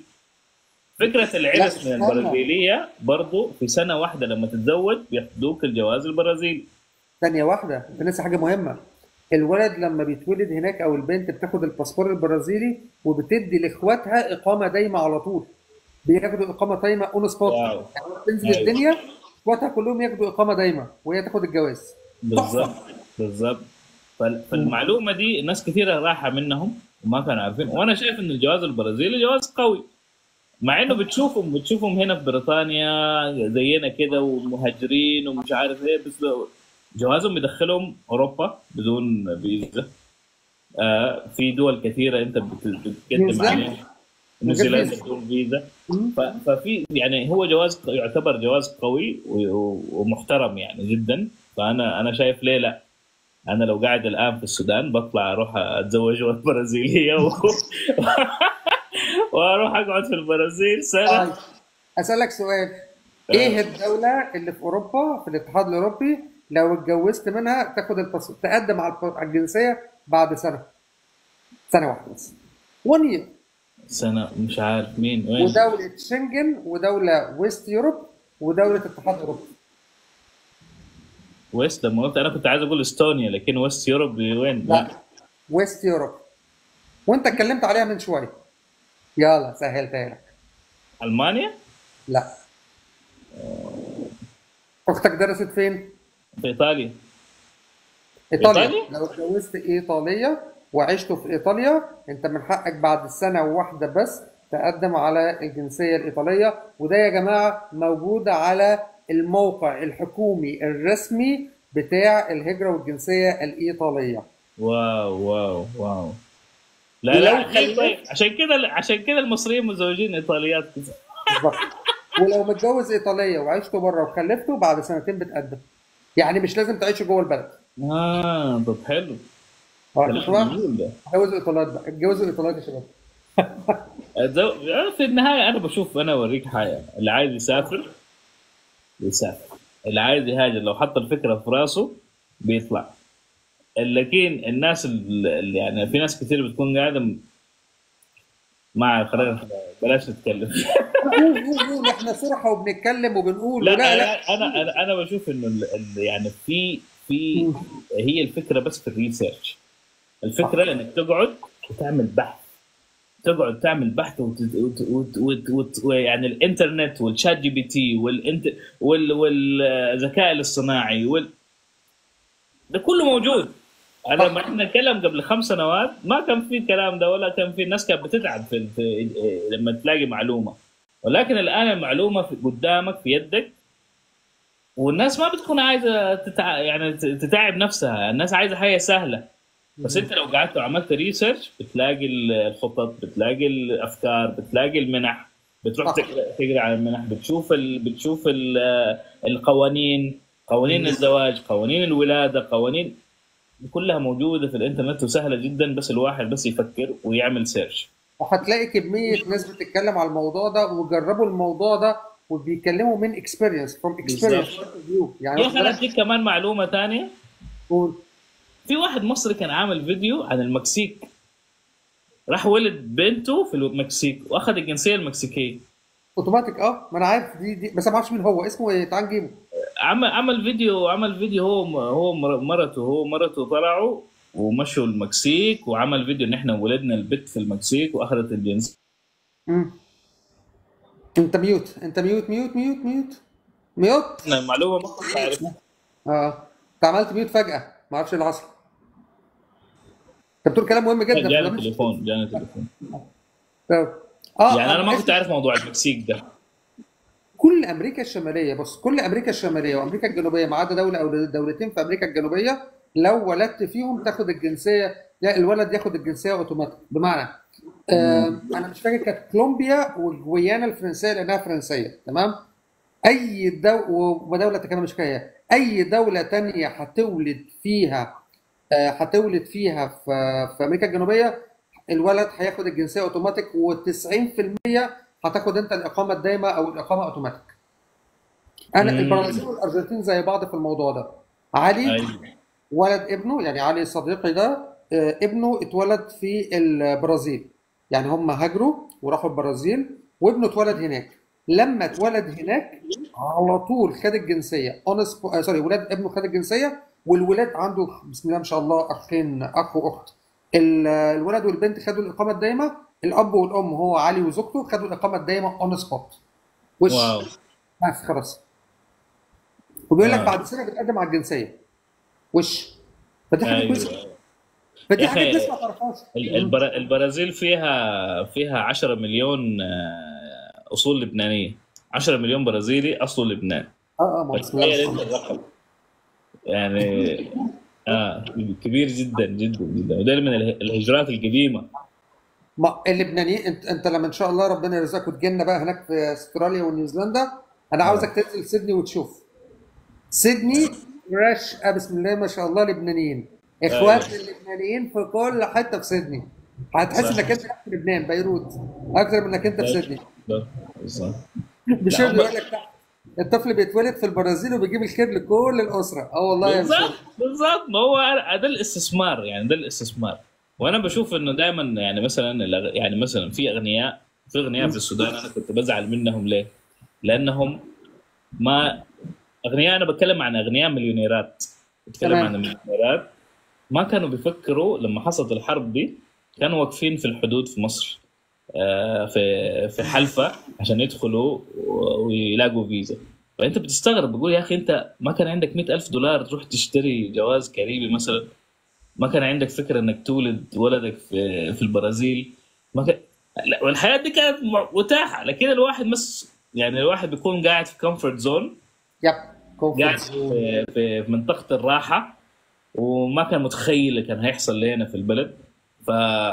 فكره العرس من استنى. البرازيليه برضو في سنه واحده لما تتزوج بياخذوك الجواز البرازيلي ثانيه واحده انت ناسي حاجه مهمه الولد لما بيتولد هناك او البنت بتاخد الباسبور البرازيلي وبتدي لاخواتها اقامه دايمه على طول بياخدوا اقامه دايمه اون سبوت واو. يعني تنزل أيوة. الدنيا اخواتها كلهم ياخدوا اقامه دايمه وهي تاخد الجواز بالضبط بالضبط فال- فالمعلومه دي ناس كثيره راحه منهم وما كانوا عارفين وانا شايف ان الجواز البرازيلي جواز قوي مع انه بتشوفهم بتشوفهم هنا في بريطانيا زينا كده ومهاجرين ومش عارف ايه بس لو- جوازهم يدخلهم اوروبا بدون فيزا آه في دول كثيره انت بت- بتقدم نيوزيلندا. عليها غير نيوزيلندا فيزا. بدون فيزا مم. ف- ففي يعني هو جواز يعتبر جواز قوي و- و- ومحترم يعني جدا فانا انا شايف ليه لا انا لو قاعد الان في السودان بطلع اروح اتزوج واحده برازيليه و... واروح اقعد في البرازيل سنه طيب اسالك سؤال ايه الدوله اللي في اوروبا في الاتحاد الاوروبي لو اتجوزت منها تاخد الباس تقدم على الب- على الجنسيه بعد سنه سنه واحده بس 1 year سنه مش عارف مين وين ودوله شنجن ودوله ويست يوروب ودوله الاتحاد الاوروبي ويست لما قلت انا كنت عايز اقول استونيا لكن ويست يوروب وين؟ لا ويست يوروب وانت اتكلمت عليها من شويه يلا سهلتها لك المانيا لا اختك درست فين؟ في ايطاليا ايطاليا إيطاليا؟ لو اتجوزت ايطاليه وعشت في ايطاليا انت من حقك بعد سنه واحده بس تقدم على الجنسيه الايطاليه وده يا جماعه موجود على الموقع الحكومي الرسمي بتاع الهجره والجنسيه الايطاليه واو واو واو لا ولو لا عشان خليت- طيب عشان كده عشان كده المصريين متزوجين ايطاليات بالظبط ولو متجوز ايطاليه وعشته بره وخلفته بعد سنتين بتقدم يعني مش لازم تعيش جوه البلد اه طب حلو اه كلام شفت بقى؟ جميل ده. اتجوزوا ايطاليات بقى اتجوزوا ايطاليات يا شباب الزو- في النهايه انا بشوف انا اوريك حاجه اللي عايز يسافر يسافر اللي عايز يهاجر لو حط الفكره في راسه بيطلع لكن الناس اللي يعني في ناس كثير بتكون قاعده م- ما خلينا بلاش نتكلم قول قول قول احنا صرحه وبنتكلم وبنقول لا, لا لا لا انا انا انا بشوف انه ال- ال- يعني في في هي الفكره بس في الريسيرش الفكره انك تقعد وتعمل بحث تقعد تعمل بحث وت... وت... وت... وت... وت... ويعني الانترنت والشات جي بي تي والانت وال... والذكاء الاصطناعي وال... ده كله موجود انا لما احنا نتكلم قبل خمس سنوات ما كان في الكلام ده ولا كان في الناس كانت بتتعب في, في لما تلاقي معلومه ولكن الان المعلومه في قدامك في يدك والناس ما بتكون عايزه تتع... يعني تتعب نفسها الناس عايزه حاجه سهله بس انت لو قعدت وعملت ريسيرش بتلاقي الخطط بتلاقي الافكار بتلاقي المنح بتروح صح. تقرا تقرا عن المنح بتشوف ال... بتشوف ال... القوانين قوانين الزواج قوانين الولاده قوانين كلها موجوده في الانترنت وسهله جدا بس الواحد بس يفكر ويعمل سيرش وهتلاقي كميه ناس بتتكلم على الموضوع ده وجربوا الموضوع ده وبيتكلموا من اكسبيرينس فروم اكسبيرينس يعني يا اخي انا اديك كمان معلومه ثانيه قول في واحد مصري كان عامل فيديو عن المكسيك راح ولد بنته في المكسيك واخذ الجنسيه المكسيكيه اوتوماتيك اه ما انا عارف دي, دي بس ما اعرفش مين هو اسمه ايه تعال نجيبه عمل عمل فيديو عمل فيديو هو هو مر- مرته هو مرته طلعوا ومشوا المكسيك وعمل فيديو ان احنا ولدنا البت في المكسيك واخذت الجنسيه مم. انت ميوت انت ميوت ميوت ميوت ميوت ميوت أنا المعلومه ما كنت عارفها اه انت عملت ميوت فجاه ما اعرفش ايه اللي حصل انت بتقول كلام مهم جدا جاني فده مش- تليفون جاني تليفون اه يعني انا ما عايز- كنت عارف موضوع المكسيك ده كل امريكا الشماليه بص كل امريكا الشماليه وامريكا الجنوبيه ما عدا دوله او دولتين في امريكا الجنوبيه لو ولدت فيهم تاخد الجنسيه لا الولد ياخد الجنسيه اوتوماتيك بمعنى آه انا مش فاكر كانت كولومبيا والجويانا الفرنسيه لانها فرنسيه تمام اي دوله ودوله كمان مش كده اي دوله تانية هتولد فيها آه، هتولد فيها في في امريكا الجنوبيه الولد هياخد الجنسيه اوتوماتيك و90% هتاخد انت الاقامه الدائمه او الاقامه اوتوماتيك. انا مم. البرازيل والارجنتين زي بعض في الموضوع ده. علي أيوة. ولد ابنه يعني علي صديقي ده آه، ابنه اتولد في البرازيل يعني هم هاجروا وراحوا البرازيل وابنه اتولد هناك لما اتولد هناك على طول خد الجنسيه اونس آه سوري ولاد ابنه خد الجنسيه والولاد عنده بسم الله ما شاء الله اخين اخ واخت ال- الولد والبنت خدوا الاقامه الدائمه الاب والام هو علي وزوجته خدوا الاقامه الدائمه اون سبوت وش واو بس خلاص وبيقول لك آه. بعد سنه بتقدم على الجنسيه وش فدي حاجه ايوه كويسه فدي يا حاجات أخي، الناس ما تعرفهاش ال- البر... البرازيل فيها فيها 10 مليون آه، اصول لبنانيه 10 مليون برازيلي اصله لبنان اه اه ما بسم الله تخيل ما انت شاء الله. الرقم يعني اه كبير جدا جدا جدا وده من اله- الهجرات القديمه ما اللبنانيين انت انت لما ان شاء الله ربنا يرزقك وتجي لنا بقى هناك في استراليا ونيوزيلندا انا عاوزك تنزل سيدني وتشوف سيدني رش آه بسم الله ما شاء الله لبنانيين اخواتنا اللبنانيين في كل حته في سيدني هتحس صح. انك انت في لبنان بيروت اكتر من انك انت في سيدني بالظبط مش لا، هم- يقول لك تحت الطفل بيتولد في البرازيل وبيجيب الخير لكل الاسره اه والله يا بالظبط مشير بالظبط ما هو ده الاستثمار يعني ده الاستثمار وانا بشوف انه دائما يعني مثلا الأغ- يعني مثلا في اغنياء في اغنياء في السودان انا كنت بزعل منهم ليه؟ لانهم ما اغنياء انا بتكلم عن اغنياء مليونيرات بتكلم تمام. عن مليونيرات ما كانوا بيفكروا لما حصلت الحرب دي كانوا واقفين في الحدود في مصر آه، في في حلفه عشان يدخلوا و- ويلاقوا فيزا فانت بتستغرب بقول يا اخي انت ما كان عندك مئة ألف دولار تروح تشتري جواز كاريبي مثلا ما كان عندك فكره انك تولد ولدك في في البرازيل ما كان لا والحياه دي كانت م- متاحه لكن الواحد بس يعني الواحد بيكون قاعد في كومفورت زون يب قاعد كونفرنس في, في في منطقه الراحه وما كان متخيل اللي كان هيحصل لنا في البلد ف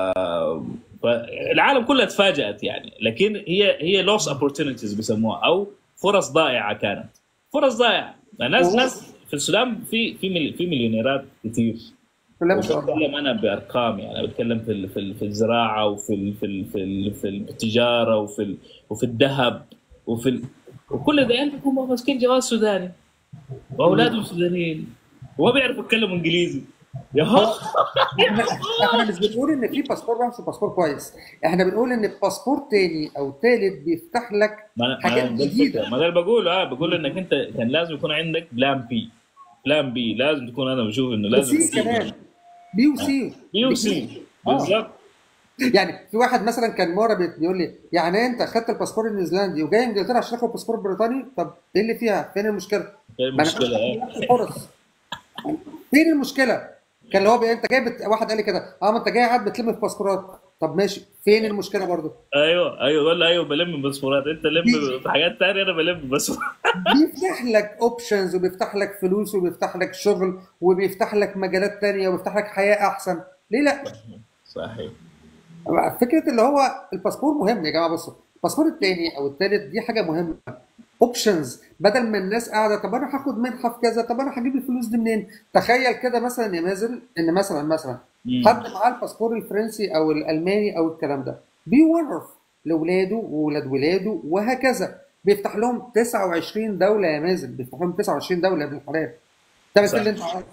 فالعالم كله تفاجات يعني لكن هي هي لوس opportunities بيسموها او فرص ضائعه كانت فرص ضائعه ناس وهو- ناس في السودان في في مل- في مليونيرات كتير كلها ما شاء الله بتكلم انا بارقام يعني أنا بتكلم في ال- في ال- في الزراعه وفي ال- في ال- في ال- في التجاره وفي ال- وفي الذهب وفي ال... وكل ده يعني هم ماسكين جواز سوداني واولادهم سودانيين وما بيعرفوا يتكلموا انجليزي يا هو احنا احنا مش بنقول ان في باسبور وحش وباسبور كويس احنا بنقول ان باسبور تاني او تالت بيفتح لك ما أنا- حاجات ما ده جديدة. الفكره ما ده اللي بقول اه بقول انك انت كان لازم يكون عندك بلان بي بلان بي لازم تكون انا بشوف انه لازم وسي كمان بي وسي بي وسي بالظبط يعني في واحد مثلا كان مره بي- بيقول لي يعني انت خدت الباسبور النيوزيلندي وجاي انجلترا عشان تاخد باسبور بريطاني طب ايه اللي فيها؟ فين المشكله؟ إيه ما أنا المشكله آه. نفس الفرص فين المشكله؟ كان اللي هو بي... انت جاي بت... واحد قال لي كده اه ما انت جاي قاعد بتلم في باسبورات طب ماشي فين المشكله برضه؟ ايوه ايوه ولا ايوه بلم باسبورات انت لم في حاجات ثانيه انا بلم باسبورات بيفتح لك اوبشنز وبيفتح لك فلوس وبيفتح لك شغل وبيفتح لك مجالات تانية وبيفتح لك حياه احسن ليه لا؟ صحيح فكره اللي هو الباسبور مهم يا جماعه بصوا الباسبور الثاني او الثالث دي حاجه مهمه اوبشنز بدل ما الناس قاعده طب انا هاخد منحه في كذا طب انا هجيب الفلوس دي منين تخيل كده مثلا يا مازن ان مثلا مثلا مم. حد معاه الباسبور الفرنسي او الالماني او الكلام ده بيورث لاولاده واولاد ولاده وهكذا بيفتح لهم 29 دوله يا مازن بيفتح لهم 29 دوله يا ابن الحلال ده بس صح. اللي انت عارفه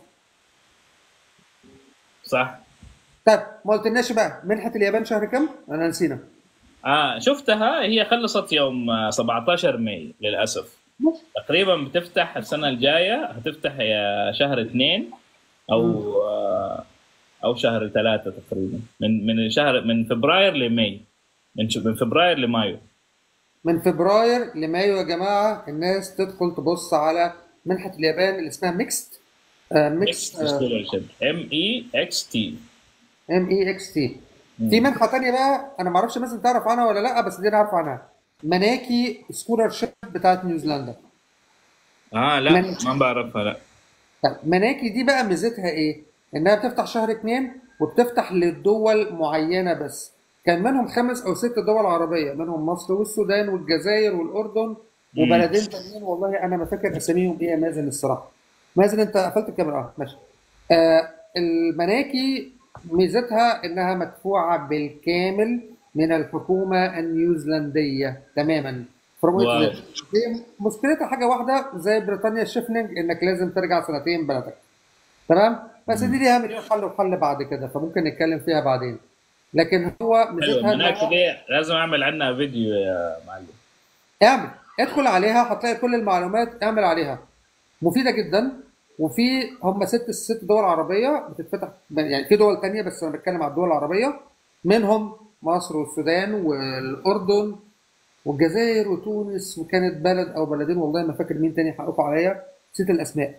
صح طب ما قلتلناش بقى منحه اليابان شهر كام؟ انا نسينا اه شفتها هي خلصت يوم آه، 17 ماي للاسف تقريبا بتفتح السنه الجايه هتفتح يا شهر اثنين او آه او شهر ثلاثه تقريبا من من شهر من فبراير لماي من ش- من فبراير لمايو من فبراير لمايو يا جماعه الناس تدخل تبص على منحه اليابان اللي اسمها ميكست ميكست سكولرشيب ام اي اكس تي ام اي اكس تي في منحه تانية بقى انا ما اعرفش مثلا تعرف عنها ولا لا بس دي انا عارف عنها مناكي سكولرشيب بتاعت نيوزيلندا اه لا من- ما بعرفها لا طيب مناكي دي بقى ميزتها ايه؟ انها بتفتح شهر اتنين وبتفتح لدول معينه بس كان منهم خمس او ست دول عربيه منهم مصر والسودان والجزائر والاردن وبلدين تانيين والله انا ما فاكر اساميهم ايه يا مازن الصراحه مازن انت قفلت الكاميرا اه ماشي آه المناكي ميزتها انها مدفوعه بالكامل من الحكومه النيوزيلنديه تماما from A to واو. Z. هي مشكلتها حاجه واحده زي بريطانيا الشيفنج انك لازم ترجع سنتين بلدك تمام بس دي ليها مليون حل وحل بعد كده فممكن نتكلم فيها بعدين لكن هو حلو ميزتها هناك إنها- دي لازم اعمل عنها فيديو يا معلم اعمل ادخل عليها هتلاقي كل المعلومات اعمل عليها مفيده جدا وفي هم ست ست دول عربيه بتتفتح يعني في دول تانية بس انا بتكلم على الدول العربيه منهم مصر والسودان والاردن والجزائر وتونس وكانت بلد او بلدين والله ما فاكر مين تاني حققوا عليا نسيت الاسماء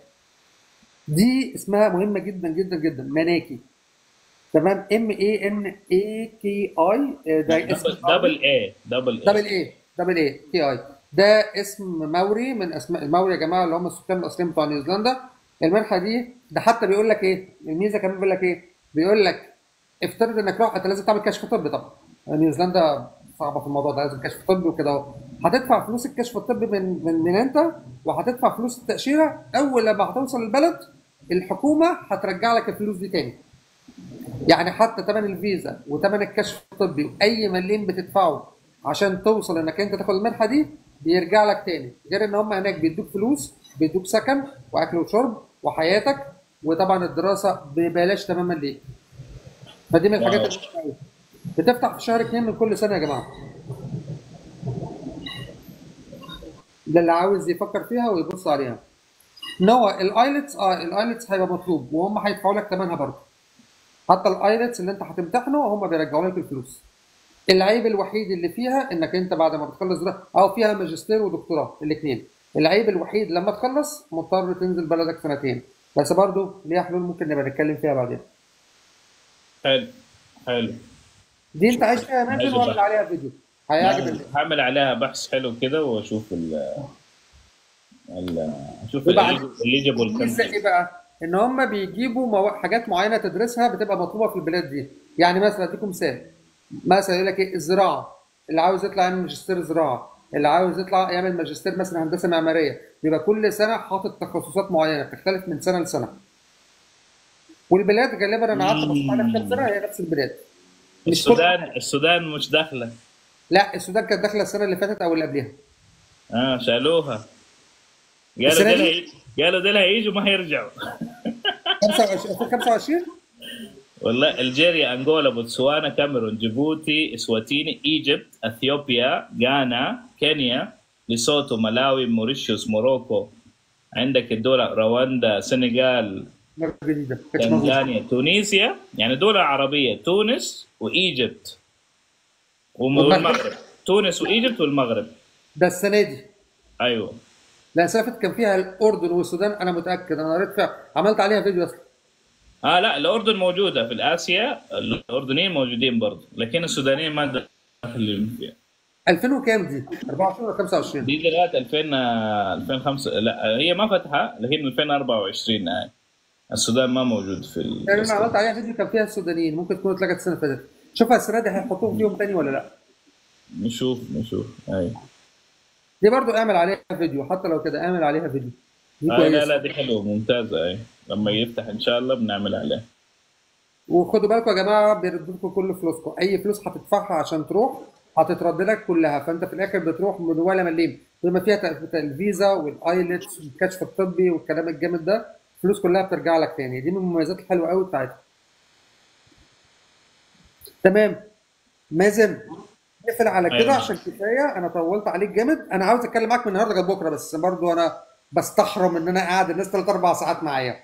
دي اسمها مهمه جدا جدا جدا مناكي تمام ام اي ان اي كي اي ده اسم دبل اي دبل اي دبل اي دبل اي تي اي ده اسم موري من اسماء الموري يا جماعه اللي هم السكان الاصليين بتوع نيوزيلندا المنحه دي ده حتى بيقول لك ايه الميزه كمان بيقول لك ايه بيقول لك افترض انك راح انت لازم تعمل كشف طبي طبعا نيوزيلندا صعبه في الموضوع ده لازم كشف طبي وكده اهو هتدفع فلوس الكشف الطبي من من من انت وهتدفع فلوس التاشيره اول لما هتوصل البلد الحكومه هترجع لك الفلوس دي تاني يعني حتى ثمن الفيزا وثمن الكشف الطبي واي مليم بتدفعه عشان توصل انك انت تاخد المنحه دي بيرجع لك تاني غير ان هم هناك بيدوك فلوس بيدوك سكن واكل وشرب وحياتك وطبعا الدراسه ببلاش تماما ليك فدي من الحاجات واو. اللي أوي. بتفتح في شهر اتنين من كل سنه يا جماعه ده اللي عاوز يفكر فيها ويبص عليها نوع الايلتس اه الايلتس هيبقى مطلوب وهم هيدفعوا لك ثمنها برضه حتى الايلتس اللي انت هتمتحنه هم بيرجعوا لك الفلوس العيب الوحيد اللي فيها انك انت بعد ما بتخلص ده او فيها ماجستير ودكتوراه الاثنين العيب الوحيد لما تخلص مضطر تنزل بلدك سنتين بس برضه ليها حلول ممكن نبقى نتكلم فيها بعدين حلو حلو دي انت عايش فيها مازن عايز واعمل بقى. عليها فيديو هيعجب الناس هعمل عليها بحث حلو كده واشوف ال ال اشوف وبعد- الليجبل الميزه ايه بقى؟ ان هم بيجيبوا مو... حاجات معينه تدرسها بتبقى مطلوبه في البلاد دي يعني مثلا اديكم مثال مثلا يقول لك ايه الزراعه اللي عاوز يطلع يعمل ماجستير زراعه اللي عاوز يطلع يعمل ماجستير مثلا هندسه معماريه بيبقى كل سنه حاطط تخصصات معينه بتختلف من سنه لسنه والبلاد غالبا انا قعدت بصيت عليها في كام سنه هي نفس البلاد مش كل السودان السودان مش داخله لا السودان كانت داخله السنه اللي فاتت او اللي قبلها اه شالوها قالوا السنة دول دي؟ هي- قالوا دول هيجوا ما هيرجعوا 25 25 والله الجيريا انغولا بوتسوانا كاميرون جيبوتي اسواتيني ايجيبت اثيوبيا غانا كينيا ليسوتو ملاوي موريشيوس موروكو عندك الدولة رواندا سنغال مره جديده كانتش موجوده تنزانيا تونسيا يعني دولة عربية تونس وإيجيبت وم- والمغرب. والمغرب تونس وإيجيبت والمغرب ده السنه دي أيوه لا السنه اللي فاتت كان فيها الاردن والسودان انا متاكد انا قريت فيها عملت عليها فيديو اصلا آه لا الأردن موجودة في الآسيا الأردنيين موجودين برضه لكن السودانيين ما داخلين فيها 2000 وكام دي 24 ولا 25 دي لغاية 2000 آه، 2005 لا هي ما فتحة لكن 2024 آه. السودان ما موجود في ال... يعني انا عملت عليها فيديو كان فيها السودانيين ممكن تكون اتلغت السنه اللي فاتت شوفها السنه دي هيحطوهم فيهم تاني ولا لا نشوف نشوف أيوه دي برضو اعمل عليها فيديو حتى لو كده اعمل عليها فيديو دي آه لا كويسه لا دي حلوة ممتازة أي لما يفتح إن شاء الله بنعمل عليه وخدوا بالكم يا جماعه بيردوا لكم كل فلوسكم اي فلوس هتدفعها عشان تروح هتترد لك كلها فانت في الاخر بتروح من ولا مليم بما فيها ت- الفيزا والايلتس والكشف الطبي والكلام الجامد ده الفلوس كلها بترجع لك تاني دي من المميزات الحلوه قوي بتاعتها تمام مازن نقفل على كده أيوة. عشان كفايه انا طولت عليك جامد انا عاوز اتكلم معاك من النهارده لغايه بكره بس برضو انا بستحرم ان انا قاعد الناس ثلاث اربع ساعات معايا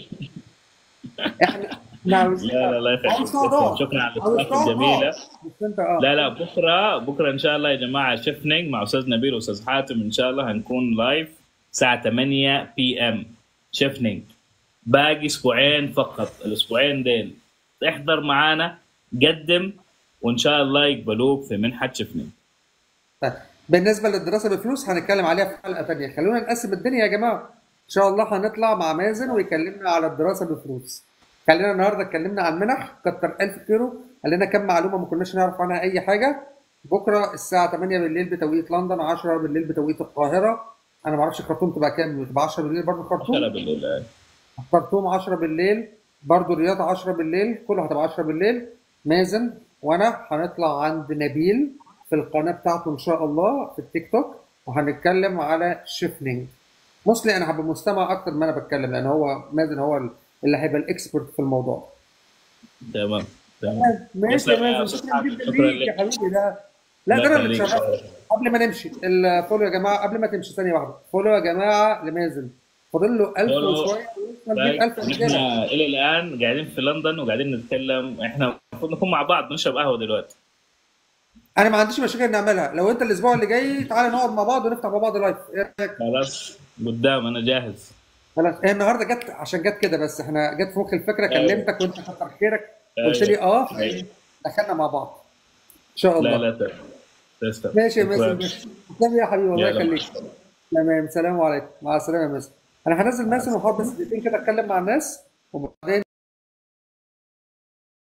احنا احنا عاوزين لا لا لا عاوز يخليك تقعد شكرا على عاوز الاستضافة تقعد الجميلة بس انت اه لا لا بكره بكره ان شاء الله يا جماعه شفنينج مع استاذ نبيل واستاذ حاتم ان شاء الله هنكون لايف الساعه 8 بي ام شفنينج باقي اسبوعين فقط الاسبوعين ديل احضر معانا قدم وان شاء الله يقبلوك في منحه شفنينج طيب بالنسبه للدراسه بفلوس هنتكلم عليها في حلقه ثانيه خلونا نقسم الدنيا يا جماعه ان شاء الله هنطلع مع مازن ويكلمنا على الدراسه بفلوس خلينا النهارده اتكلمنا عن منح كتر الف خيره قال لنا كم معلومه ما كناش نعرف عنها اي حاجه بكره الساعه 8 بالليل بتوقيت لندن 10 بالليل بتوقيت القاهره انا ما اعرفش الخرطوم تبقى كام تبقى 10 بالليل برضه 10 الخرطوم بالليل خرطوم 10 بالليل برضه الرياض 10 بالليل كله هتبقى 10 بالليل مازن وانا هنطلع عند نبيل في القناه بتاعته ان شاء الله في التيك توك وهنتكلم على شيفنينج موسلي انا هبقى مستمع اكتر ما انا بتكلم لان هو مازن هو اللي هيبقى الاكسبرت في الموضوع تمام تمام ماشي يا تسلم يا مازن أستاذ شكرا حاتم، جدا شكرا ليك يا لك. حبيبي ده لا ده الله انا اللي يخليك. اتشرفت قبل ما نمشي الفولو يا جماعه قبل ما تمشي ثانيه واحده فولو يا جماعه لمازن فاضل له 1000 فولو. وشويه ويوصل 100000 رجاله احنا الى الان قاعدين في لندن وقاعدين نتكلم احنا المفروض نكون مع بعض نشرب قهوه دلوقتي انا ما عنديش مشاكل نعملها لو انت الاسبوع اللي جاي تعالى نقعد مع بعض ونفتح مع بعض لايف ايه رايك خلاص قدام انا جاهز خلاص هي النهارده جت عشان جت كده بس احنا جت في مخي الفكره أيوة. كلمتك وانت كتر خيرك أيوة. قلت لي اه أيوة. دخلنا مع بعض ان شاء الله لا لا تمام تسلم ماشي يا شكراً. مازن ماشي. تسلم يا حبيبي الله يلا، مع يخليك السلامة. تمام سلام عليكم مع السلامه يا مازن انا هنزل مازن وهقعد بس دقيقتين كده اتكلم مع الناس وبعدين